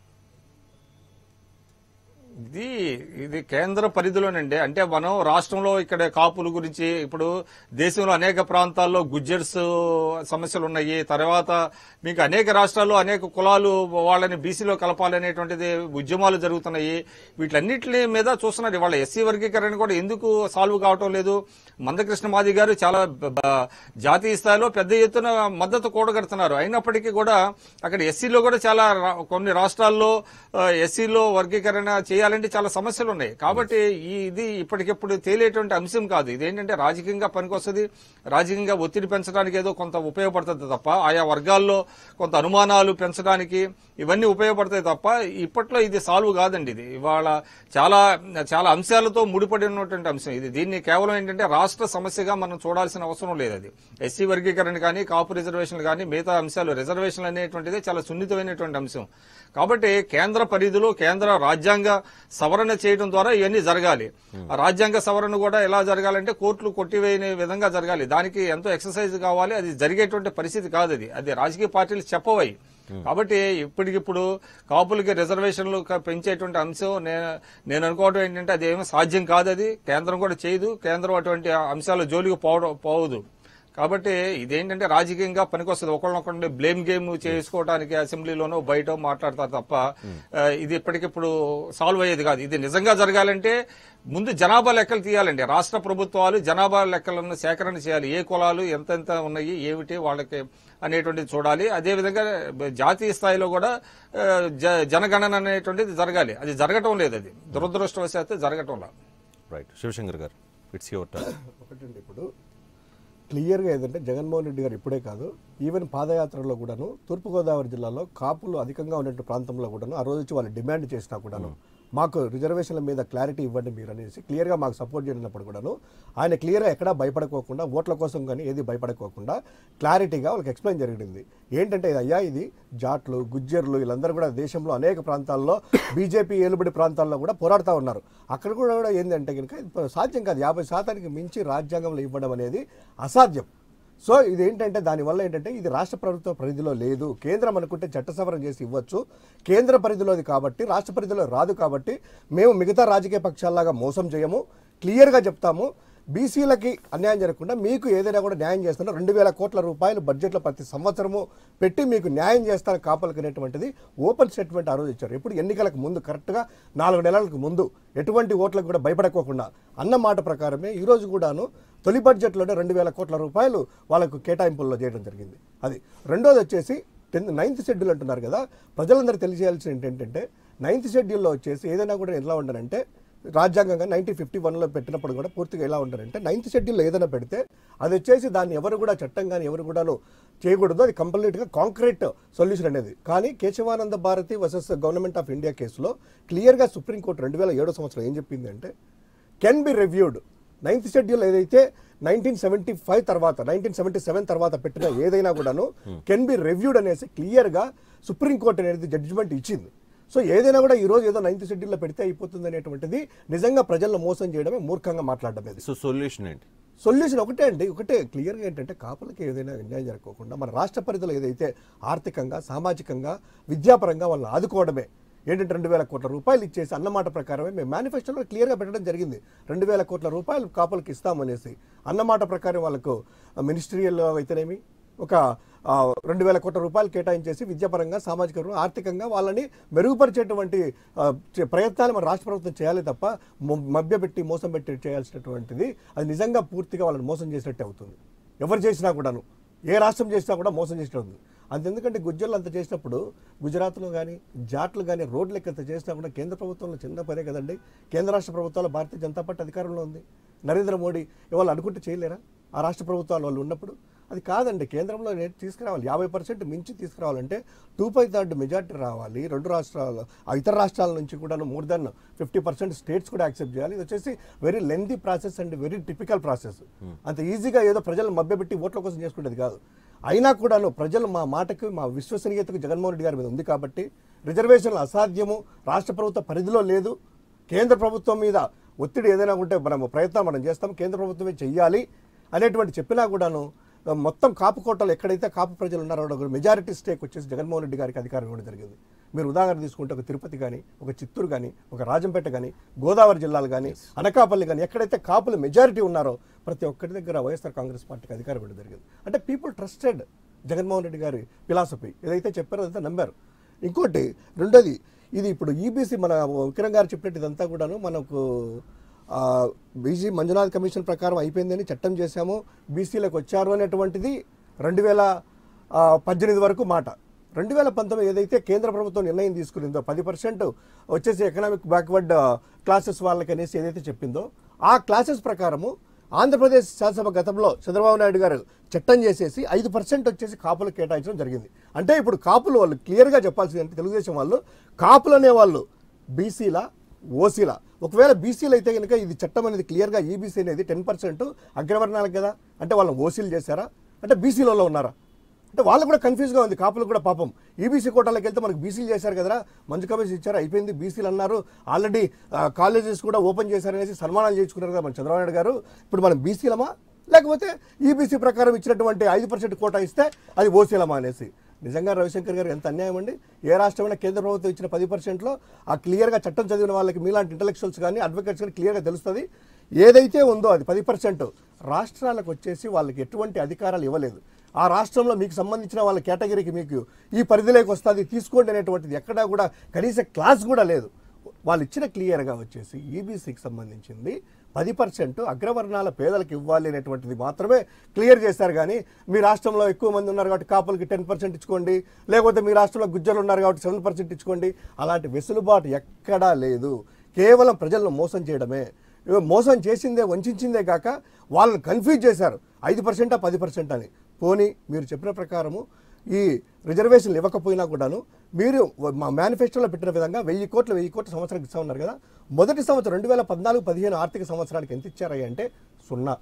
ఇది ఇది కేంద్ర పరిధిలోనండి అంటే మనం రాష్ట్రంలో ఇక్కడ కాపుల గురించి ఇప్పుడు దేశంలో అనేక ప్రాంతాల్లో గుజ్జర్స్ సమస్యలు ఉన్నాయి తర్వాత మీకు అనేక రాష్ట్రాల్లో అనేక కులాలు వాళ్ళని బీసీలో కలపాలనేటువంటిది ఉద్యమాలు జరుగుతున్నాయి వీటిలన్నింటి మీద చూస్తున్నారు ఇవాళ ఎస్సీ వర్గీకరణ కూడా ఎందుకు సాల్వ్ కావటం లేదు మందకృష్ణ మాది గారు చాలా బ- బ- జాతీయ స్థాయిలో పెద్ద ఎత్తున మద్దతు కూడగడుతున్నారు అయినప్పటికీ కూడా అక్కడ ఎస్సీలో కూడా చాలా రా- కొన్ని రాష్ట్రాల్లో ఎస్సీలో వర్గీకరణ చేయాలంటే చాలా సమస్యలు ఉన్నాయి కాబట్టి ఈ ఇది ఇప్పటికిప్పుడు తేలేటువంటి అంశం కాదు ఇదేంటంటే రాజకీయంగా పనికొస్తుంది రాజకీయంగా ఒత్తిడి పెంచడానికి ఏదో కొంత ఉపయోగపడుతుంది తప్ప ఆయా వర్గాల్లో కొంత అనుమానాలు పెంచడానికి ఇవన్నీ ఉపయోగపడతాయి తప్ప ఇప్పట్లో ఇది సాల్వ్ కాదండి ఇది ఇవాళ చాలా చాలా అంశాలతో ముడిపడి ఉన్నటువంటి అంశం ఇది దీన్ని కేవలం ఏంటంటే రాష్ట్ర సమస్యగా మనం చూడాల్సిన అవసరం లేదు అది ఎస్సీ వర్గీకరణ కానీ కాపు రిజర్వేషన్లు కానీ మిగతా అంశాలు రిజర్వేషన్లు అనేటువంటిది చాలా సున్నితమైనటువంటి అంశం కాబట్టి కేంద్ర పరిధిలో కేంద్ర రాజ్యాంగ సవరణ చేయడం ద్వారా ఇవన్నీ జరగాలి ఆ రాజ్యాంగ సవరణ కూడా ఎలా జరగాలంటే కోర్టులు కొట్టివేయని విధంగా జరగాలి దానికి ఎంతో ఎక్సర్సైజ్ కావాలి అది జరిగేటువంటి పరిస్థితి కాదు అది అది రాజకీయ పార్టీలు చెప్పవై కాబట్టి ఇప్పటికిప్పుడు కాపులకి రిజర్వేషన్లు క- పెంచేటువంటి అంశం నేను నేను అనుకోవడం ఏంటంటే అది ఏమీ సాధ్యం కాదు అది కేంద్రం కూడా చేయదు కేంద్రం అటువంటి అంశాల జోలికి పోవడం పోవదు కాబట్టి ఇదేంటంటే రాజకీయంగా పనికొస్తుంది ఒకళ్ళొకరిని బ్లేమ్ గేమ్ చేసుకోవడానికి అసెంబ్లీలోనో బయట మాట్లాడతారు తప్ప ఆ, ఇది ఇప్పటికిప్పుడు సాల్వ్ అయ్యేది కాదు ఇది నిజంగా జరగాలంటే ముందు జనాభా లెక్కలు తీయాలండి రాష్ట్ర ప్రభుత్వాలు జనాభా లెక్కలను సేకరణ చేయాలి ఏ కులాలు ఎంతెంత ఉన్నాయి ఏమిటి వాళ్ళకి అనేటువంటిది చూడాలి అదేవిధంగా జాతీయ స్థాయిలో కూడా ఆ, జ- జనగణన అనేటువంటిది జరగాలి అది జరగటం లేదు అది దురదృష్టవశాత్తు జరగటం లేదు రైట్ శివశంకర్ గారు ఇట్స్ యువర్ టర్న్ ఒకటండి ఇప్పుడు క్లియర్గా ఏంటంటే జగన్మోహన్ రెడ్డి గారు ఇప్పుడే కాదు ఈవెన్ పాదయాత్రలో కూడాను తూర్పుగోదావరి జిల్లాలో కాపులు అధికంగా ఉన్నటువంటి ప్రాంతంలో కూడాను ఆ రోజు వచ్చి వాళ్ళు డిమాండ్ చేసినా కూడాను మాకు రిజర్వేషన్ల మీద క్లారిటీ ఇవ్వండి మీరు అనేసి క్లియర్గా మాకు సపోర్ట్ చేయనప్పుడు కూడాను ఆయన క్లియర్గా ఎక్కడా భయపడకోకుండా ఓట్ల కోసం కానీ ఏది భయపడకోకుండా క్లారిటీగా వాళ్ళకి ఎక్స్ప్లెయిన్ జరిగింది ఏంటంటే ఇది అయ్యా ఇది జాట్లు గుజ్జర్లు వీళ్ళందరూ కూడా దేశంలో అనేక ప్రాంతాల్లో బీజేపీ ఏలుబడి ప్రాంతాల్లో కూడా పోరాడుతూ ఉన్నారు అక్కడ కూడా కూడా ఏంటంటే కనుక ఇది సాధ్యం కాదు యాభై శాతానికి మించి రాజ్యాంగంలో ఇవ్వడం అనేది అసాధ్యం సో ఇది ఏంటంటే దానివల్ల ఏంటంటే ఇది రాష్ట్ర ప్రభుత్వ పరిధిలో లేదు కేంద్రం అనుకుంటే చట్ట సవరణ చేసి ఇవ్వచ్చు కేంద్ర పరిధిలోది కాబట్టి రాష్ట్ర పరిధిలో రాదు కాబట్టి మేము మిగతా రాజకీయ పక్షాల్లాగా మోసం చేయము క్లియర్గా చెప్తాము బీసీలకి అన్యాయం జరగకుండా మీకు ఏదైనా కూడా న్యాయం చేస్తున్నా రెండు వేల కోట్ల రూపాయలు బడ్జెట్లో ప్రతి సంవత్సరము పెట్టి మీకు న్యాయం చేస్తాను కాపలకు అనేటువంటిది ఓపెన్ స్టేట్మెంట్ ఆ రోజు ఇచ్చారు ఎప్పుడు ఎన్నికలకు ముందు కరెక్ట్గా నాలుగు నెలలకు ముందు ఎటువంటి ఓట్లకు కూడా భయపడకోకుండా అన్న మాట ప్రకారమే ఈ రోజు కూడాను తొలి బడ్జెట్లోనే రెండు వేల కోట్ల రూపాయలు వాళ్ళకు కేటాయింపుల్లో చేయడం జరిగింది అది రెండోది వచ్చేసి టెన్త్ నైన్త్ షెడ్యూల్ అంటున్నారు కదా ప్రజలందరూ తెలియజేయాల్సింది ఏంటంటే నైన్త్ షెడ్యూల్లో వచ్చేసి ఏదైనా కూడా ఎలా ఉండనంటే రాజ్యాంగంగా నైన్టీన్ ఫిఫ్టీ వన్లో పెట్టినప్పుడు కూడా పూర్తిగా ఎలా ఉంటారంటే నైన్త్ షెడ్యూల్లో ఏదైనా పెడితే అది వచ్చేసి దాన్ని ఎవరు కూడా చట్టం కానీ ఎవరు కూడాను చేయకూడదు అది కంప్లీట్గా కాంక్రీట్ సొల్యూషన్ అనేది కానీ Kesavananda Bharati versus government of India కేసులో క్లియర్గా సుప్రీంకోర్టు రెండు వేల ఏడో సంవత్సరం ఏం చెప్పింది అంటే can be reviewed ninth schedule ఏదైతే నైన్టీన్ సెవెంటీ ఫైవ్ తర్వాత నైన్టీన్ సెవెంటీ సెవెన్ తర్వాత పెట్టిన ఏదైనా కూడాను కెన్ బి రివ్యూడ్ అనేసి క్లియర్గా సుప్రీంకోర్టు అనేది జడ్జిమెంట్ ఇచ్చింది సో ఏదైనా కూడా ఈ రోజు ఏదో నైన్త్ షెడ్యూల్లో పెడితే అయిపోతుంది అనేటువంటిది నిజంగా ప్రజలను మోసం చేయడమే మూర్ఖంగా మాట్లాడడం ఇది సో సొల్యూషన్ ఏంటి సొల్యూషన్ ఒకటే అండి ఒకటే క్లియర్గా ఏంటంటే కాపులకి ఏదైనా అన్యాయం జరగకుండా మన రాష్ట్ర పరిధిలో ఏదైతే ఆర్థికంగా సామాజికంగా విద్యాపరంగా వాళ్ళని ఆదుకోవడమే ఏంటంటే రెండు వేల కోట్ల రూపాయలు ఇచ్చేసి అన్నమాట ప్రకారమే మేము మేనిఫెస్టోలో క్లియర్గా పెట్టడం జరిగింది రెండు వేల కోట్ల రూపాయలు కాపులకు ఇస్తామనేసి అన్నమాట ప్రకారం వాళ్ళకు మినిస్ట్రియల్ అయితేనేమి ఒక ఆ, రెండు వేల కోట్ల రూపాయలు కేటాయించేసి విద్యాపరంగా సామాజిక పరంగా, ఆర్థికంగా వాళ్ళని మెరుగుపరిచేటువంటి ఆ, చే- ప్రయత్నాలు మన రాష్ట్ర ప్రభుత్వం చేయాలి తప్ప మొ- మభ్యపెట్టి మోసం పెట్టి చేయాల్సినటువంటిది అది నిజంగా పూర్తిగా వాళ్ళని మోసం చేసినట్టే అవుతుంది ఎవరు చేసినా కూడాను ఏ రాష్ట్రం చేసినా కూడా మోసం చేసినట్టు అవుతుంది అంతెందుకంటే గుజ్జర్లు అంత చేసినప్పుడు గుజరాత్లో కానీ జాట్లు కానీ రోడ్లు ఎక్కంత చేసినా కూడా కేంద్ర ప్రభుత్వంలో చిన్న పనే కదండి కేంద్ర రాష్ట్ర ప్రభుత్వాలు భారతీయ జనతా పార్టీ అధికారంలో ఉంది నరేంద్ర మోడీ వాళ్ళు అనుకుంటే చేయలేరా ఆ రాష్ట్ర ప్రభుత్వాలు వాళ్ళు ఉన్నప్పుడు అది కాదండి కేంద్రంలో రేటు తీసుకురావాలి యాభై పర్సెంట్ మించి తీసుకురావాలంటే టూ పై థర్డ్ మెజార్టీ రావాలి రెండు రాష్ట్రాలు ఆ ఇతర రాష్ట్రాల నుంచి కూడా more than fifty percent states కూడా యాక్సెప్ట్ చేయాలి ఇది వచ్చేసి very lengthy process and very typical process అంత ఈజీగా ఏదో ప్రజలు మభ్యపెట్టి ఓట్ల కోసం చేసుకునేది కాదు అయినా కూడాను ప్రజలు మా మాటకు మా విశ్వసనీయతకు జగన్మోహన్ రెడ్డి గారి మీద ఉంది కాబట్టి రిజర్వేషన్లు అసాధ్యము రాష్ట్ర ప్రభుత్వ పరిధిలో లేదు కేంద్ర ప్రభుత్వం మీద ఒత్తిడి ఏదైనా ఉంటే మనం ప్రయత్నం మనం చేస్తాం కేంద్ర ప్రభుత్వమే చెయ్యాలి అనేటువంటి చెప్పినా కూడాను ఆ, మొత్తం కాపు కోటలు ఎక్కడైతే కాపు ప్రజలు ఉన్నారో అక్కడ మెజారిటీ స్టేక్ వచ్చేసి జగన్మోహన్ రెడ్డి గారికి అధికారం ఇవ్వడం జరిగింది మీరు ఉదాహరణ తీసుకుంటే ఒక తిరుపతి కానీ ఒక చిత్తూరు కానీ ఒక రాజంపేట కానీ గోదావరి జిల్లాలు కానీ అనకాపల్లి కానీ ఎక్కడైతే కాపులు మెజారిటీ ఉన్నారో ప్రతి ఒక్కరి దగ్గర వైఎస్ఆర్ కాంగ్రెస్ పార్టీకి అధికారం ఇవ్వడం జరిగింది అంటే పీపుల్ ట్రస్టెడ్ జగన్మోహన్ రెడ్డి గారి ఫిలాసఫీ ఏదైతే చెప్పారో అదంతా నమ్మారు ఇంకోటి రెండోది ఇది ఇప్పుడు ఈబీసీ మన విక్రమ్ గారు చెప్పినట్టు ఇదంతా కూడాను మనకు బీసీ మంజునాథ్ కమిషన్ ప్రకారం అయిపోయిందని చట్టం చేశాము బీసీలకు వచ్చారు అనేటువంటిది రెండు వేల ఆ, పద్దెనిమిది వరకు మాట రెండు వేల పంతొమ్మిది ఏదైతే కేంద్ర ప్రభుత్వం నిర్ణయం తీసుకునిందో పది పర్సెంట్ వచ్చేసి ఎకనామిక్ బ్యాక్వర్డ్ క్లాసెస్ వాళ్ళకి అనేసి ఏదైతే చెప్పిందో ఆ క్లాసెస్ ప్రకారము ఆంధ్రప్రదేశ్ శాసనసభ గతంలో చంద్రబాబు నాయుడు గారు చట్టం చేసేసి ఐదు పర్సెంట్ వచ్చేసి కాపులకు కేటాయించడం జరిగింది అంటే ఇప్పుడు కాపులు వాళ్ళు క్లియర్గా చెప్పాల్సింది అంటే తెలుగుదేశం వాళ్ళు కాపులు అనే వాళ్ళు బీసీల ఓసీల ఒకవేళ బీసీలు అయితే కనుక ఇది చట్టం అనేది క్లియర్గా ఈబీసీ అనేది టెన్ పర్సెంట్ అగ్రవర్ణాలకు కదా అంటే వాళ్ళని ఓసీలు చేశారా అంటే బీసీలలో ఉన్నారా అంటే వాళ్ళు కూడా కన్ఫ్యూజ్గా ఉంది కాపులు కూడా పాపం ఈబీసీ కోటాలకు వెళ్తే మనకు బీసీలు చేశారు కదరా మంచి కమిషన్ ఇచ్చారు అయిపోయింది బీసీలు అన్నారు ఆల్రెడీ కాలేజెస్ కూడా ఓపెన్ చేశారనేసి సన్మానాలు చేయించుకున్నారు కదా మన చంద్రబాబు నాయుడు గారు ఇప్పుడు మనం బీసీలమా లేకపోతే ఈబీసీ ప్రకారం ఇచ్చినటువంటి ఐదు పర్సెంట్ కోటా ఇస్తే అది ఓసీలమా అనేసి నిజంగా రవిశంకర్ గారు ఎంత అన్యాయం అండి ఏ రాష్ట్రమైనా కేంద్ర ప్రభుత్వం ఇచ్చిన పది పర్సెంట్లో ఆ క్లియర్గా చట్టం చదివిన వాళ్ళకి మీలాంటి ఇంటలెక్చువల్స్ కానీ అడ్వకేట్స్ కానీ క్లియర్గా తెలుస్తుంది ఏదైతే ఉందో అది పది పర్సెంట్ రాష్ట్రాలకు వచ్చేసి వాళ్ళకి ఎటువంటి అధికారాలు ఇవ్వలేదు ఆ రాష్ట్రంలో మీకు సంబంధించిన వాళ్ళ కేటగిరీకి మీకు ఈ పరిధిలోకి వస్తుంది తీసుకోండి అనేటువంటిది ఎక్కడా కూడా కనీస క్లాస్ కూడా లేదు వాళ్ళు ఇచ్చిన క్లియర్గా వచ్చేసి ఈబీసీకి సంబంధించింది పది పర్సెంట్ అగ్రవర్ణాల పేదలకు ఇవ్వాలి అనేటువంటిది మాత్రమే క్లియర్ చేశారు కానీ మీ రాష్ట్రంలో ఎక్కువ మంది ఉన్నారు కాబట్టి కాపులకి టెన్ పర్సెంట్ ఇచ్చుకోండి లేకపోతే మీ రాష్ట్రంలో గుజ్జలు ఉన్నారు కాబట్టి సెవెన్ పర్సెంట్ ఇచ్చుకోండి అలాంటి వెసులుబాటు ఎక్కడా లేదు కేవలం ప్రజలను మోసం చేయడమే ఇగో మోసం చేసిందే వంచిందే కాక వాళ్ళని కన్ఫ్యూజ్ చేశారు ఐదు పర్సెంటా పది పర్సెంట్ అని పోనీ మీరు చెప్పిన ప్రకారము ఈ రిజర్వేషన్లు ఇవ్వకపోయినా కూడాను మీరు మా మేనిఫెస్టోలో పెట్టిన విధంగా వెయ్యి కోట్లు వెయ్యి కోట్ల సంవత్సరానికి ఇస్తా ఉన్నారు కదా మొదటి సంవత్సరం రెండు వేల పద్నాలుగు పదిహేను ఆర్థిక సంవత్సరానికి ఎంత ఇచ్చారయ్య అంటే సున్నా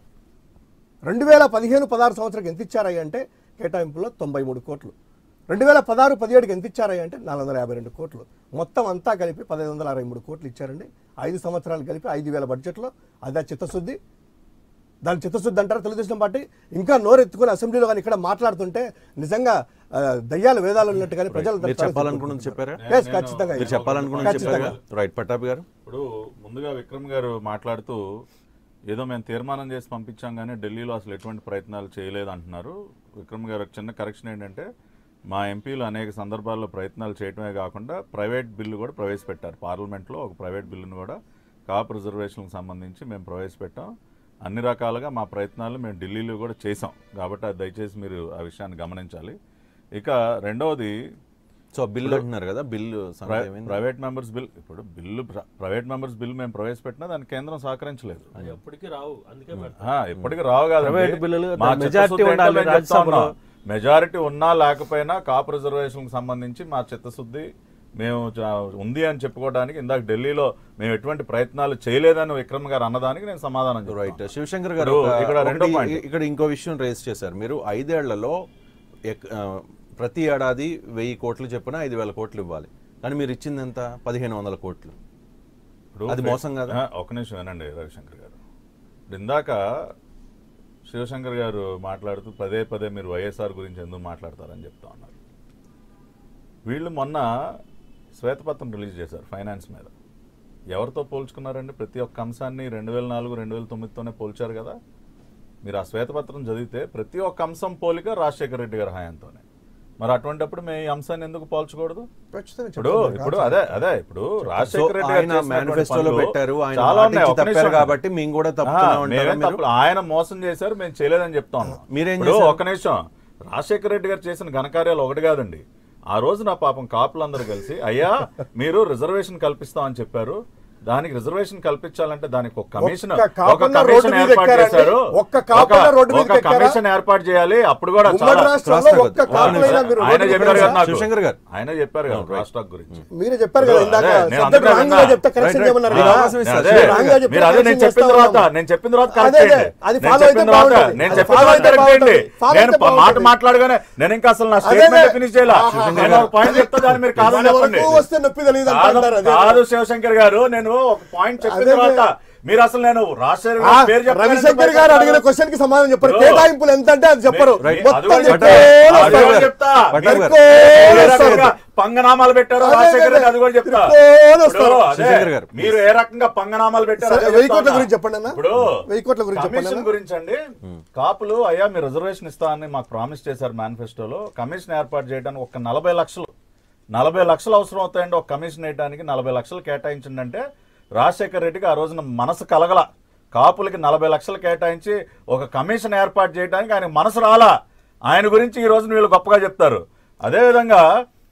రెండు వేల పదిహేను పదహారు సంవత్సరానికి ఎంత ఇచ్చారయ్య అంటే కేటాయింపులో తొంభై మూడు కోట్లు రెండు వేల పదహారు పదిహేడుకి ఎంత ఇచ్చారయ్య అంటే నాలుగు వందల యాభై రెండు కోట్లు మొత్తం అంతా కలిపి పదిహేను వందల అరవై మూడు కోట్లు ఇచ్చారండి ఐదు సంవత్సరాలు కలిపి ఐదు వేల బడ్జెట్లో అదే చిత్తశుద్ధి దాని చిత్తశుద్ధి అంటారు తెలుగుదేశం పార్టీ ఇంకా నోరు ఎత్తుకొని అసెంబ్లీలో కానీ ఇక్కడ మాట్లాడుతుంటే నిజంగా ఆ, దయ్యాలు వేదాలు ఉన్నట్టుగానే ప్రజలు మీరు చెప్పాలనుకున్నది చెప్పారా Yes, ఖచ్చితంగా మీరు చెప్పాలనుకున్నది చెప్పారు ఖచ్చితంగా. రైట్ పట్టాభి గారు ఇప్పుడు ముందుగా విక్రమ్ గారు మాట్లాడుతూ ఏదో మేము తీర్మానం చేసి పంపించాం కానీ ఢిల్లీలో అసలు ఎటువంటి ప్రయత్నాలు చేయలేదు అంటున్నారు విక్రమ్ గారు ఒక చిన్న కరెక్షన్ ఏంటంటే మా ఎంపీలు అనేక సందర్భాల్లో ప్రయత్నాలు చేయడమే కాకుండా ప్రైవేట్ బిల్లు కూడా ప్రవేశపెట్టారు పార్లమెంట్లో ఒక ప్రైవేట్ బిల్లును కూడా కాపు రిజర్వేషన్కి సంబంధించి మేము ప్రవేశపెట్టాం అన్ని రకాలుగా మా ప్రయత్నాలు మేము ఢిల్లీలో కూడా చేసాం కాబట్టి అది దయచేసి మీరు ఆ విషయాన్ని గమనించాలి ఇక రెండవది సో బిల్ అంటున్నారు కదా బిల్లు సంగతి ఏమైంది? ప్రైవేట్ మెంబర్స్ బిల్ ఇప్పుడు బిల్లు ప్ర- ప్రైవేట్ మెంబర్స్ బిల్ మేము ప్రవేశపెట్టినా దానికి కేంద్రం సహకరించలేదు ఎప్పటికీ రావు అందుకే పెడతాం. ఆ, ఇప్పటికి రావు కాదు ప్రైవేట్ బిల్లులు దాని మెజారిటీ ఉండాలి రాజ్యసభలో. మెజారిటీ ఉన్నా లేకపోయినా కాపు రిజర్వేషన్ కి సంబంధించి మా చిత్తశుద్ధి మేము చ- ఉంది అని చెప్పుకోవడానికి ఇందాక ఢిల్లీలో మేము ఎటువంటి ప్రయత్నాలు చేయలేదని విక్రమ్ గారు అన్నదానికి నేను సమాధానం రైట్ చెప్తాను. శివశంకర్ గారు ఇప్పుడు ఒక- ఇక్కడ రెండో ఒకటి- పాయింట్. ఇక్కడ ఇంకో విషయం రేస్ చేశారు మీరు ఐదేళ్లలో ఎక్- ఆ, ప్రతి ఏడాది వెయ్యి కోట్లు చెప్పిన ఐదు వేల కోట్లు ఇవ్వాలి కానీ మీరు ఇచ్చింది ఎంత పదిహేను వందల కోట్లు ఇప్పుడు అది మోసం కాదా? ఆ, ఒక్క నిమిషం వినండి రవిశంకర్ గారు ఇప్పుడు ఇందాక శివశంకర్ గారు మాట్లాడుతూ పదే పదే మీరు వైఎస్ఆర్ గురించి ఎందుకు మాట్లాడతారని చెప్తా ఉన్నారు వీళ్ళు మొన్న శ్వేతపత్రం రిలీజ్ చేశారు ఫైనాన్స్ మీద ఎవరితో పోల్చుకున్నారండి ప్రతి ఒక్క అంశాన్ని రెండు వేల నాలుగు రెండు వేల తొమ్మిదితోనే పోల్చారు కదా మీరు ఆ శ్వేతపత్రం చదివితే ప్రతి ఒక్క అంశం పోలిక రాజశేఖర రెడ్డి గారి హయాంతోనే మరి అటువంటిప్పుడు మేము ఈ అంశాన్ని ఎందుకు పోల్చకూడదు ఖచ్చితంగా ఇప్పుడు చెప్తాను. ఇప్పుడు అదే అదే ఇప్పుడు సో రాజశేఖర రెడ్డి గారు ఆయన చేసినటువంటి మేనిఫెస్టోలో పనులు పెట్టారు ఆయన చాలా మాట ఉన్నాయి. ఇచ్చి ఒక్క తప్పారు నిమిషం. కాబట్టి మేము కూడా ఆ, తప్పుతున్నాం అంటారా మేమేం మీరు? తప్పులు- ఆయన మోసం చేశారు మేము చేయలేదని చెప్తా ఉన్నాం మీరేం ఇప్పుడు చేశారు? ఒక్క నిమిషం రాజశేఖర రెడ్డి గారు చేసిన ఘనకార్యాలు ఒకటి కాదండి ఆ రోజు నా పాపం కాపులందరూ కలిసి అయ్యా మీరు రిజర్వేషన్ కల్పిస్తామని చెప్పారు దానికి రిజర్వేషన్ కల్పించాలంటే దానికి ఒక కమిషన్ ఒక్క ఒక కాపున్న రోడ్డు కమిషన్ మీద ఏర్పాటు ఎక్కారండి. చేశారు ఒక్క కాపున్న ఒక- రోడ్డు మీద ఒక ఎక్కారా? కమిషన్ ఏర్పాటు చేయాలి అప్పుడు కూడా ఉమ్మడి చాలా రాష్ట్రంలో క్రాస్ ఒక్క టాక్ కాపులైనా మీరు ఆయన రోడ్డు చెప్పారు మీద కదా నాకు శివశంకర్ గారు. ఆయన చెప్పారు కదా రాష్ట్రాక్ గురించి మీరే చెప్పారు కదా ఇందాక అదే, నేను సబ్జెక్ట్ అందుకే రాంగ్ గా అన్నా. చెప్తే కరెక్షన్ రైట్, చేయమన్నారు రైట్. కదా అవకాశం ఇస్తారు. అదే, మీరు రాంగ్ గా చెప్తే మీరు అదే నేను కరెక్షన్ చెప్పిన చేస్తా తర్వాత ఉన్నాం. నేను చెప్పిన తర్వాత అదే, కరెక్ట్ అదే. చేయండి. అది నేను follow చెప్పిన అయితే తర్వాత బాగుంటుంది. నేను అది చెప్పిన follow తర్వాత అయితే కరెక్ట్ చేయండి బాగుంటుంది. Follow నేను అయితే ప- మాట బాగుంటుంది. మాట్లాడగానే నేను ఇంకా అసలు నా అదే, స్టేట్మెంట్ అదే. ఫినిష్ చేయాలి ఆహా. నేను ఒక పాయింట్ చెప్తా దాన్ని మీరు కాదని దాని చెప్పండి వరకు వస్తే నొప్పి తెలియదు కాదు అంటారు అదే. కాదు శివశంకర్ గారు నేను ఒక పాయింట్ చెప్పిన అదే, తర్వాత అదే. మీరు అసలు నేను రాజశేఖర్ ఆ, గారి పేరు చెప్పాలని రవిశంకర్ గారు అడిగిన క్వశ్చన్ కి సమాధానం చెప్పారు బ్రో. కేటాయింపులు ఎంత అంటే అది చెప్పరు రైట్. మొత్తం అది కూడా చెప్తే చెప్తా. ఏదో అది అది కూడా కూడా వస్తారు. చెప్తా పట్టాభి గారు. మీరు ఏ వస్తారు. రకంగా పంగనామాలు పెట్టారో అదే, రాజశేఖర్ రెడ్డి అదే. అది కూడా చెప్తా తిరుక్కోని ఇప్పుడు వస్తారు. అదే, శివశంకర్ గారు. మీరు ఏ రకంగా పంగనామాలు పెట్టారో సరే, అదే వెయ్యి చెప్తా కోట్ల ఉన్నా. గురించి చెప్పండి అన్న. ఇప్పుడు వెయ్యి కోట్ల గురించి చెప్పండి కమిషన్ అన్న. గురించి అండి కాపులు అయ్యా మీరు రిజర్వేషన్ ఇస్తా అని మాకు ప్రామిస్ చేశారు మేనిఫెస్టోలో కమిషన్ ఏర్పాటు చేయడానికి ఒక నలభై లక్షలు నలభై లక్షలు అవసరం అవుతాయండి ఒక కమిషన్ వేయడానికి నలభై లక్షలు కేటాయించండి అంటే రాజశేఖర్ రెడ్డికి ఆ రోజున మనసు కలగల కాపులకి నలభై లక్షలు కేటాయించి ఒక కమిషన్ ఏర్పాటు చేయడానికి ఆయన మనసు రాలా ఆయన గురించి ఈ రోజున వీళ్ళు గొప్పగా చెప్తారు అదే విధంగా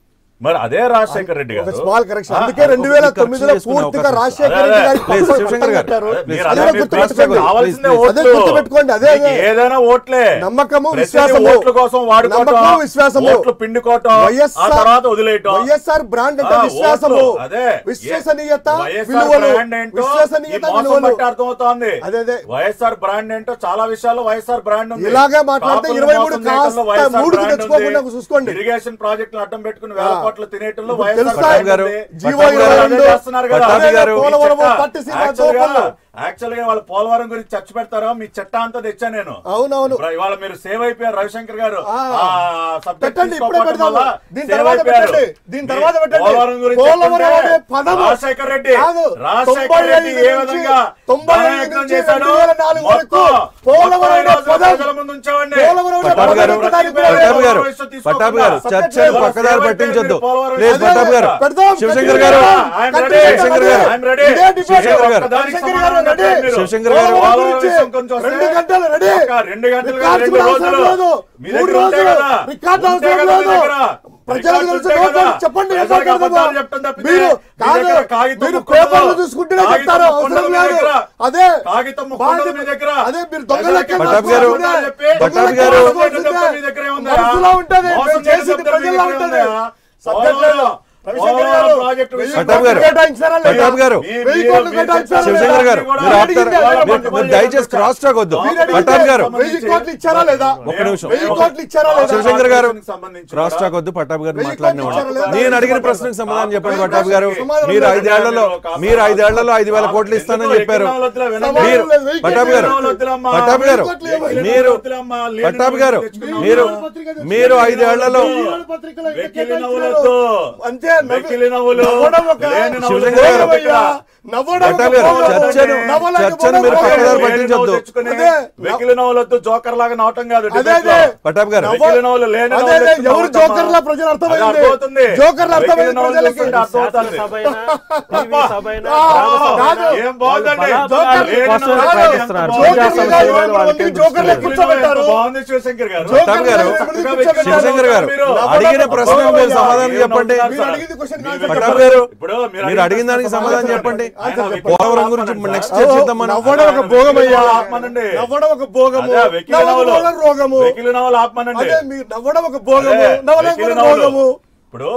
మరి అదే రాజశేఖర్ రెడ్డి ఒక గారు స్మాల్ కరెక్షన్ ఆ, అందుకే రెండు వేల ఖర్చు తొమ్మిదిలో చేసుకునే పూర్తిగా అవకాశం రాజశేఖర అదే, రెడ్డి అదే. గారి ప్లీజ్, పక్కన శివశంకర్ గారు. పెట్టారు. ప్లీజ్, మీరు అది అదే కూడా మీరు గుర్తుపెట్టుకోండి. తీసుకొని కావాల్సిందే ప్లీజ్, ఓట్లు. అదే గుర్తుపెట్టుకోండి, అదే, మీకు అదే. ఏదైనా ఓట్లే నమ్మకము, ప్రతిదీ విశ్వాసము. ఓట్ల కోసం వాడుకోవటం నమ్మకము, విశ్వాసము. ఓట్లు పిండుకోవటం ఆ వైఎస్ఆర్ తర్వాత వదిలేయటం వైఎస్ఆర్ బ్రాండ్ అంటే ఆ, విశ్వాసము ఓట్లు, అదే. విశ్వసనీయత వైఎస్ఆర్ విలువలు బ్రాండ్ ఏంటో విశ్వసనీయత ఈ మోసం విలువలు బట్టి అర్థమవుతోంది అదే, అదే. వైఎస్ఆర్ బ్రాండ్ ఏంటో చాలా విషయాల్లో వైఎస్ఆర్ బ్రాండ్ ఉంది ఇలాగే మాట్లాడితే కాపులను 23 మోసం చేయటంలో కాస్త వైఎస్ఆర్ మూడుకు బ్రాండ్ తెచ్చుకోకుండా ఉంది. చూసుకోండి. ఇరిగేషన్ ప్రాజెక్టులు అడ్డం పెట్టుకుని వేల ఆ. కోట్లు తినేయటంలో ఇప్పుడు వైఎస్ఆర్ తెలుసా? బ్రాండ్ గారు, ఉంది. జీవో పట్టాభి గారు ఇరవై అదే రెండు, చేస్తున్నారు కదా. పట్టాభి గారు, మీ పోలవరము, చట్ట- పట్టిసీమ, యాక్చువల్గా- దోపలు. యాక్చువల్గా వాళ్ళ పోలవరం గురించి చర్చ పెడతారో మీ చట్ట అంతా తెచ్చా నేను అవునవును ఇప్పుడు ఇవాళ మీరు సేవ్ అయిపోయారు రవిశంకర్ గారు ఆ. ఆ subject పెట్టండి ఇప్పుడే తీసుకోకపోవటం పెడదాము వల్ల దీని save తర్వాత అయిపోయారు. పెట్టండి దీని తర్వాత మీ పెట్టండి పోలవరం గురించి పోలవరం చెప్తుంటే అనే పదము రాజశేఖర్ రెడ్డి కాదు. రాజశేఖర్ తొంభై రెడ్డి ఐదు ఏ నుంచి విధంగా తొంభై ఐదు ప్రయత్నం నుంచి చేశాడో రెండు వేల నాలుగు వరకు మొత్తం పోలవరం మొత్తం అనే ఈ రోజు పదం ప్రజల ముందు ఉంచామండి. పోలవరం అనే పట్టాభి గారు, పదం దానికి పట్టాభి గారు, భవిష్యత్తు తీసుకోకుండా. పట్టాభి గారు, సబ్జెక్ట్ చర్చను లేదు. పక్కదారి పట్టించొద్దు పోలవరం ప్లీజ్ అదే, పట్టాభి గారు పెడదాం, శివశంకర్ పెడదాం. గారు I'm కత్తి ready. శివశంకర్ గారు. I'm ready. ఇదే డిబేట్. శివశంకర్ గారు. ఒక్కదానికి శివశంకర్ గారు సమాధానం రెడీ. చెప్పండి మీరు. శివశంకర్ గారు. పోలవరం పోలవరం గురించి విషయం కొంచెం వస్తే రెండు గంటలు రెడీ ఒక రెండు గంటలు కాదు, రికార్డ్స్ రెండు కూడా అవసరం రోజులు. లేదు. మీ మూడు దగ్గర ఉంటే రోజులు. కదా. రికార్డులు ఉంటే అవసరం కదా మీ లేదు. దగ్గర. ప్రజలకు రికార్డులు తెలిసిన ఉంటే కదా. నోట్లు చెప్పండి ఏం ప్రజలకు మాట్లాడదామో. అబద్ధాలు చెప్తాం తప్పితే మీరు మీ కాదు దగ్గర కాగితం మీరు ముక్క ఉండదు. పేపర్లు చూసుకుంటేనే కాగితం చెప్తారు ముక్క అవసరం ఉండదు మీ లేదు దగ్గర. అదే కాగితం ముక్క ఉండదు మీ దగ్గర. అదే మీరు దొంగ లెక్క పట్టాభి గారు, నడుచుకోవాల్సిందే. పట్టాభి దొంగ గారు. లెక్క నడుచుకోవాల్సిందే. మీ దగ్గరే ఉందా? మనసులో ఉంటది మోసం మేము చేసిన చేసింది మీ ప్రజల్లో దగ్గరే ఉంటది ఉందా? సబ్జెక్ట్ లేదు పోలవరం రవిశంకర్ గారు ప్రాజెక్టు వెయ్యి విషయం పట్టాభి గారు. కోట్లు కేటాయించారా లేదా? పట్టాభి గారు. మీ- వెయ్యి మీరు- కోట్లు మీరు కేటాయించారా చెప్పిన శివశంకర్ గారు కూడా మీరు అడిగింది ఆపుతారా అదే మీరు- చెప్పండి. మీరు దయచేసి క్రాస్ టాక్ వద్దు మీరు అడిగితే పట్టాభి గారు వెయ్యి కోట్లు ఇచ్చారా లేదా ఒక్క నిమిషం. వెయ్యి కోట్లు ఇచ్చారా లేదా శివశంకర్ గారు సంబంధించి క్రాస్ కూడా- టాక్ వద్దు పట్టాభి గారు వెయ్యి మాట్లాడినవాడు కోట్లు ఇచ్చారు నేను లేదా? అడిగిన ప్రశ్నకు సమాధానం చెప్పండి వెయ్యి పట్టాభి గారు సమాధానం మీరు లేదు. ఐదేళ్లలో మీరు ఐదేళ్లలో ఐదు వేల కోట్లు ఇస్తానని చెప్పారు సమాధానం మీరు లేదు. వెయ్యి పట్టాభి గారు కోట్లు పట్టాభి గారు కోట్లు ఇవ్వండి. మీరు పట్టాభి గారు మీరు మీరు ఐదేళ్లలో పత్రికలో ఇంకా వెకిలి కేటాయించారు. నవ్వులొద్దు. అంతే నవ్వు- వెకిలి నవ్వులు. నవ్వడం ఒక లేని నవ్వులు శివశంకర్ గారు. భోగమయ్యా. నవ్వడం ఒక పట్టాభి గారు, భోగం. చర్చను- నవ్వలేక చర్చను మీరు భోగం. పక్కదారి లేని పట్టించొద్దు. నవ్వులు తెచ్చుకొని అదే. వెకిలి నవ్వులొద్దు జోకర్ లాగా నవ్వటం కాదు అదే debate అదే లో. పట్టాభి గారు నవ్వ- వెకిలి నవ్వులు లేని అదే నవ్వులు అదే తెచ్చుకొని ఎవరు నవ్వుతామా? జోకర్లా ప్రజలు అర్థమైంది. అది అర్థమవుతుంది. జోకర్లు అర్థమైంది వెకిలి నవ్వులు ప్రజలకి. చూస్తుంటే అర్థమవుతుంది. శాసనసభైనా, టీవీ సభైనా, ఆ, గ్రామ కాదు. సభైనా, ఏం బాగుందండి వాళ్ళు జోకర్ లేని కోసం నవ్వులు ప్రయత్నిస్తున్నారు. ఎంత బాగుంది. జోకర్లు ప్రజా కాదు, సమస్యల మీద వాళ్ళకి వాళ్ళకేం జోకర్లు దృష్టి లేదు. కూర్చోబెట్టారు. బాగుంది శివశంకర్ గారు పట్టాభి గారు, శివశంకర్ గారు, నవ్వడం అడిగిన ఒక ప్రశ్నకు భోగమయ్యా. మీరు సమాధానం ఏం చెప్పండి. నవ్వుతున్నారు మీరు సార్? అడిగింది question కాదు మీరు పట్టాభి గారు, ఇప్పుడు మీరు అడిగిన దానికి సమాధానం చెప్పండి ఆయన వెకిలి పోలవరం నవ్వులు గురించి ఆపమనండి నెక్స్ట్ సార్. చర్చిద్దాం మనం నవ్వడం ఒక అదే, భోగమయ్యా వెకిలి ఆపమనండి. నవ్వడం ఒక భోగము అదే, వెకిలి నవ్వులు. నవ్వడం రోగము వెకిలి నవ్వులు ఆపమనండి అదే మీరు నవ్వడం ఒక భోగము అదే, నవ్వడం వెకిలి కూడా నవ్వులు. రోగము ఇప్పుడు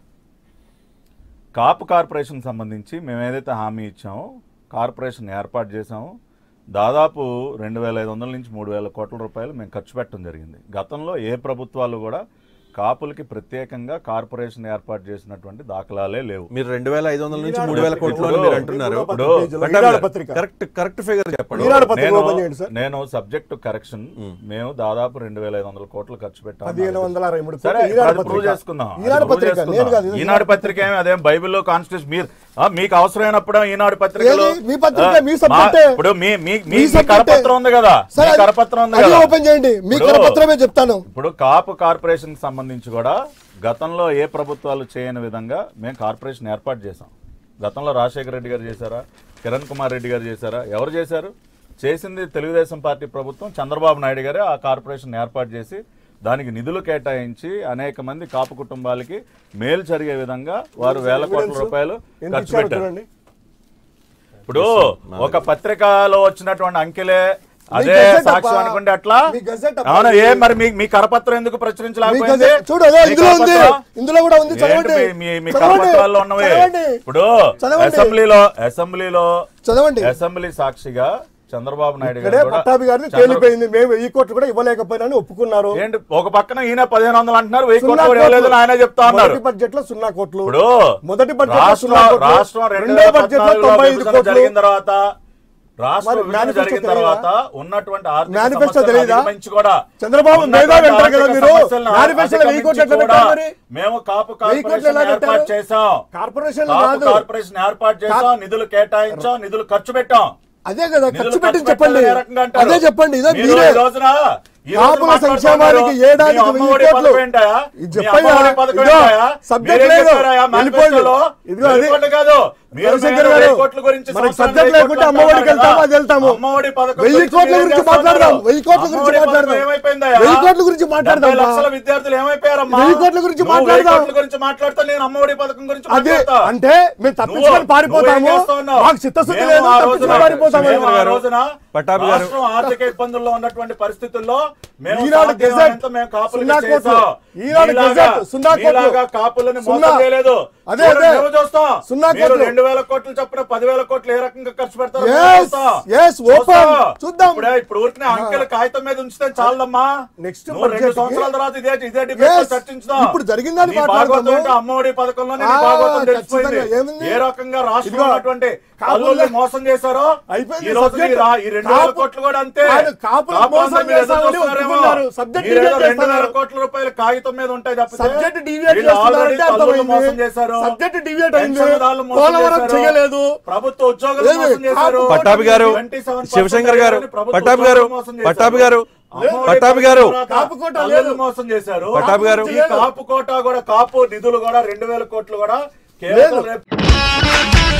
కాపు కార్పొరేషన్ సంబంధించి మేము ఏదైతే హామీ ఇచ్చామో కార్పొరేషన్ ఏర్పాటు చేశామో దాదాపు రెండు వేల ఐదు వందల నుంచి మూడు వేల కోట్ల రూపాయలు మేము ఖర్చు పెట్టడం జరిగింది గతంలో ఏ ప్రభుత్వాలు కూడా కాపులకి ప్రత్యేకంగా కార్పొరేషన్ ఏర్పాటు చేసినటువంటి దాఖలాలే లేవు మీరు రెండు వేల ఐదు వందల నుంచి మూడు వేల కోట్లు అని ఇప్పుడు- మీరు అంటున్నారు ఇప్పుడు ఈనాడు పత్రిక కరెక్ట్ కరెక్ట్ ఫిగర్ చెప్పండి ఈనాడు పత్రిక నేను ఓపెన్ చేయండి సార్ నేను సబ్జెక్ట్ కరెక్షన్ మేము దాదాపు రెండు వేల ఐదు వందల కోట్లు ఖర్చు పెట్టాం పదిహేను వందల అరవై మూడు సరే కోట్లు ఇప్పుడు ఈనాడు అది ప్రూవ్ పత్రిక. చేసుకుందాం అది ఈనాడు ప్రూవ్ పత్రిక, చేసుకుందాం. నేను కాదు, ఇది ఈనాడు పత్రిక ఏమి అదేం బైబిల్లో కాన్స్టిట్యూషన్ మీరు ఆ, మీకు అవసరమైనప్పుడు ఈనాడు పత్రికలో ఏది? మీ పత్రిక, ఆ, మీ మా- సబ్జెక్టే. ఇప్పుడు మీ మీ మీ మీ మీ సబ్జెక్టే. కరపత్రం ఉంది కదా సార్, మీ అది- కరపత్రం ఉంది అది కదా ఓపెన్ చేయండి మీ ఇప్పుడు- కరపత్రమే చెప్తాను ఇప్పుడు కాపు కార్పొరేషన్ కి సంబంధించి కూడా గతంలో ఏ ప్రభుత్వాలు చేయని విధంగా మేము కార్పొరేషన్ ఏర్పాటు చేసాం గతంలో రాజశేఖర రెడ్డి గారు చేశారా కిరణ్ కుమార్ రెడ్డి గారు చేశారా ఎవరు చేశారు చేసింది తెలుగుదేశం పార్టీ ప్రభుత్వం చంద్రబాబు నాయుడు గారే ఆ కార్పొరేషన్ ఏర్పాటు చేసి దానికి నిధులు కేటాయించి అనేక మంది కాపు కుటుంబాలకి మేలు జరిగే విధంగా వారు వేల కోట్ల రూపాయలు ఎందుకు ఖర్చు ఇచ్చారు పెట్టారు చూడండి ఇప్పుడు ఒక పత్రికలో వచ్చినటువంటి అంకెలే అదే గజెట్ సాక్ష్యం అబ్బా. అనుకుంటే అట్లా మీ గజెట్ అబ్బా. అవునా ఏ మరి మీ మీ కరపత్రం ఎందుకు మీ ప్రచురించలేకపోయింది గజెట్ చూడు అదో మీ ఇందులో ఉంది కరపత్రం? ఇందులో కూడా ఉంది ఏంటి చదవండి మీ- మీ మీ చదవండి. కరపత్రాల్లో ఉన్నవి చదవండి. ఇప్పుడు చదవండి. అసెంబ్లీలో అసెంబ్లీలో చదవండి అసెంబ్లీ సాక్షిగా చంద్రబాబు నాయుడు ఇక్కడే గారు కూడా పట్టాభి గారిని చంద్ర- తేలిపోయింది మేము వెయ్యి కోట్లు కూడా ఇవ్వలేకపోయినా ఒప్పుకున్నారు ఏంటి ఒక పక్కన ఈయన పదిహేను వందలు అంటున్నారు వెయ్యి సున్నా కోట్లు కూడా ఇవ్వలేదని ఆయన చెప్తా ఉన్నారు మొదటి బడ్జెట్ లో సున్నా కోట్లు ఇప్పుడు మొదటి బడ్జెట్ లో రాష్ట్రం సున్నా కోట్లు రాష్ట్రం రెండు రెండో వేల బడ్జెట్ లో పద్నాలుగులో తొంభై ఐదు విభజన కోట్లు జరిగిన తర్వాత రాష్ట్ర మరి విభజన మేనిఫెస్టో జరిగిన తెలియదా? తర్వాత ఉన్నటువంటి ఆర్థిక మేనిఫెస్టో సమస్యలను తెలియదా? అధిగమించి కూడా చంద్రబాబు ఉన్నటువంటి మేధావి అంటారు కదా ఆర్థిక మీరు. సమస్యలను మేనిఫెస్టోలో వెయ్యి కోట్లు ఎట్లా అధిగమించి పెట్టారు కూడా మరి? మేము కాపు వెయ్యి కోట్లు ఎలా కార్పొరేషన్ ఏర్పాటు పెట్టారు? చేశాం కార్పొరేషన్ కాపు కాదు కార్పొరేషన్ ఏర్పాటు చేశాం నిధులు కేటాయించాం నిధులు ఖర్చు పెట్టాం అదే కదా నిధులు ఖర్చు పెట్టింది ఖర్చు చెప్పండి పెట్టాలని ఏ రకంగా అంటారు? అదే చెప్పండి ఇదే మీరు మీరే ఈ రోజున ఈ రోజు కాపుల మాట్లాడుతున్నారు. సంక్షేమానికి ఏడాదికి మీ అమ్మఒడి వెయ్యి కోట్లు. పథకం ఏంటయా? ఇది మీ చెప్పయ్యా. అమ్మఒడి పథకం ఇదిగో, ఏంటయా? సబ్జెక్ట్ మీరేం లేదు. చెప్పారయ్యా వెళ్ళిపోండి. మేనిఫెస్టోలో? ఇదిగో అది. వెళ్ళిపోండి కాదు మీరు రవిశంకర్ మేము గారు, వెయ్యి కోట్ల గురించి మనకి సంవత్సరానికి సబ్జెక్ట్ వెయ్యి లేకుంటే కోట్లు అమ్మఒడికి అంటున్నారు వెళ్తాము, కదా. అది వెళ్తాము. అమ్మఒడి పథకం వెయ్యి గురించి కోట్ల మీరేం గురించి చేస్తున్నారు? మాట్లాడదాం. వెయ్యి కోట్ల గురించి అమ్మఒడి పథకం మాట్లాడదాం. ఏమైపోయిందయ్యా? వెయ్యి కోట్ల గురించి మాట్లాడదాం డెబ్బై బా. లక్షల విద్యార్థులు ఏమైపోయారమ్మా వెయ్యి కోట్ల గురించి నువ్వు వెయ్యి మాట్లాడదాం. కోట్ల గురించి మాట్లాడుతా నేను అమ్మఒడి పథకం గురించి అదే మాట్లాడతా అంటే మేము తప్పించుకొని నువ్వు- పారిపోతాము నువ్వేం చేస్తున్నావు? మాకు చిత్తశుద్ధి మేము లేదు ఆ తప్పించుకొని రోజున- పారిపోతాము మేము ఆ రోజున పట్టాభి గారు. రాష్ట్రం ఆర్థిక ఇబ్బందుల్లో ఉన్నటువంటి పరిస్థితుల్లో మేము ఈనాడు సాధ్యమైనంత గెజెట్ మేము కాపులకి సున్నా కోట్లు. చేసాం. ఈనాడు మీలాగా- గెజెట్ సున్నా కోట్లు. మీలాగా కాపులని మోసం సున్నా. చేయలేదు అదే, చూడండి, అదే. మేము చూస్తాం సున్నా మీరు కోట్లు. రెండు వేల కోట్లు చొప్పున పదివేల కోట్లు ఏ రకంగా ఖర్చు పెడతారో Yes, మేము చూస్తాం. yes, open. చూస్తాం. చూద్దాం. ఇప్పుడే ఇప్పుడు ఊరికనే అంకెలు కాగితం మీద ఉంచితే చాలమ్మా Next నువ్వు రెండు budget కి- సంవత్సరాల తర్వాత ఇదే ఇదే debate లో Yes. చర్చించుదాం ఇప్పుడు జరిగిందని నీ మాట్లాడదాము. భాగవతం ఏంటో అమ్మఒడి పథకంలోనే నీ ఆ, భాగవతం తెలిసిపోయింది ఖచ్చితంగా. ఏముంది? ఏ రకంగా రాష్ట్రంలో ఇదిగో, ఉన్నటువంటి కాపుల్ని- అల్లుల్ని మోసం చేశారో అయిపోయింది ఈ రోజు subject. ఈ రా- ఈ రెండు వేల కాపు- కోట్లు కూడా అంతే ఆయన కాపులను కాపు మోసం అందరూ మీరు ఎదురు చేశామని చూస్తున్నారేమో. ఒప్పుకున్నారు. Subject మీరేదో deviate రెండు వేల చేస్తున్నారు. కోట్ల రూపాయలు కాగితం మీద ఉంటాయి తప్పితే సబ్జెక్ట్ డివియేట్ వీళ్ళు already చేస్తున్నారంటే తల్లుల్ని మోసం అర్థమైంది చేశారు సబ్జెక్ట్ డివియేట్ అయింది పెన్షన్దారులు మోసం పోలవరం చేశారు. చేయలేదు ప్రభుత్వ ఉద్యోగులు ఏమి? మోసం చేశారు పట్టాభి గారు 27% శివశంకర్ గారు ప్రభుత్వ పట్టాభి గారు ఉద్యోగులు మోసం చేశారు. పట్టాభి గారు అమ్మఒడి పట్టాభి గారు తర్వాత కాపు కోట తల్లుల్ని లేదు. మోసం చేశారు పట్టాభి గారు. ఈ కాపు కోట కూడా కాపు నిధులు కూడా రెండు వేల కోట్లు కూడా కేవలం లేదు. రేపు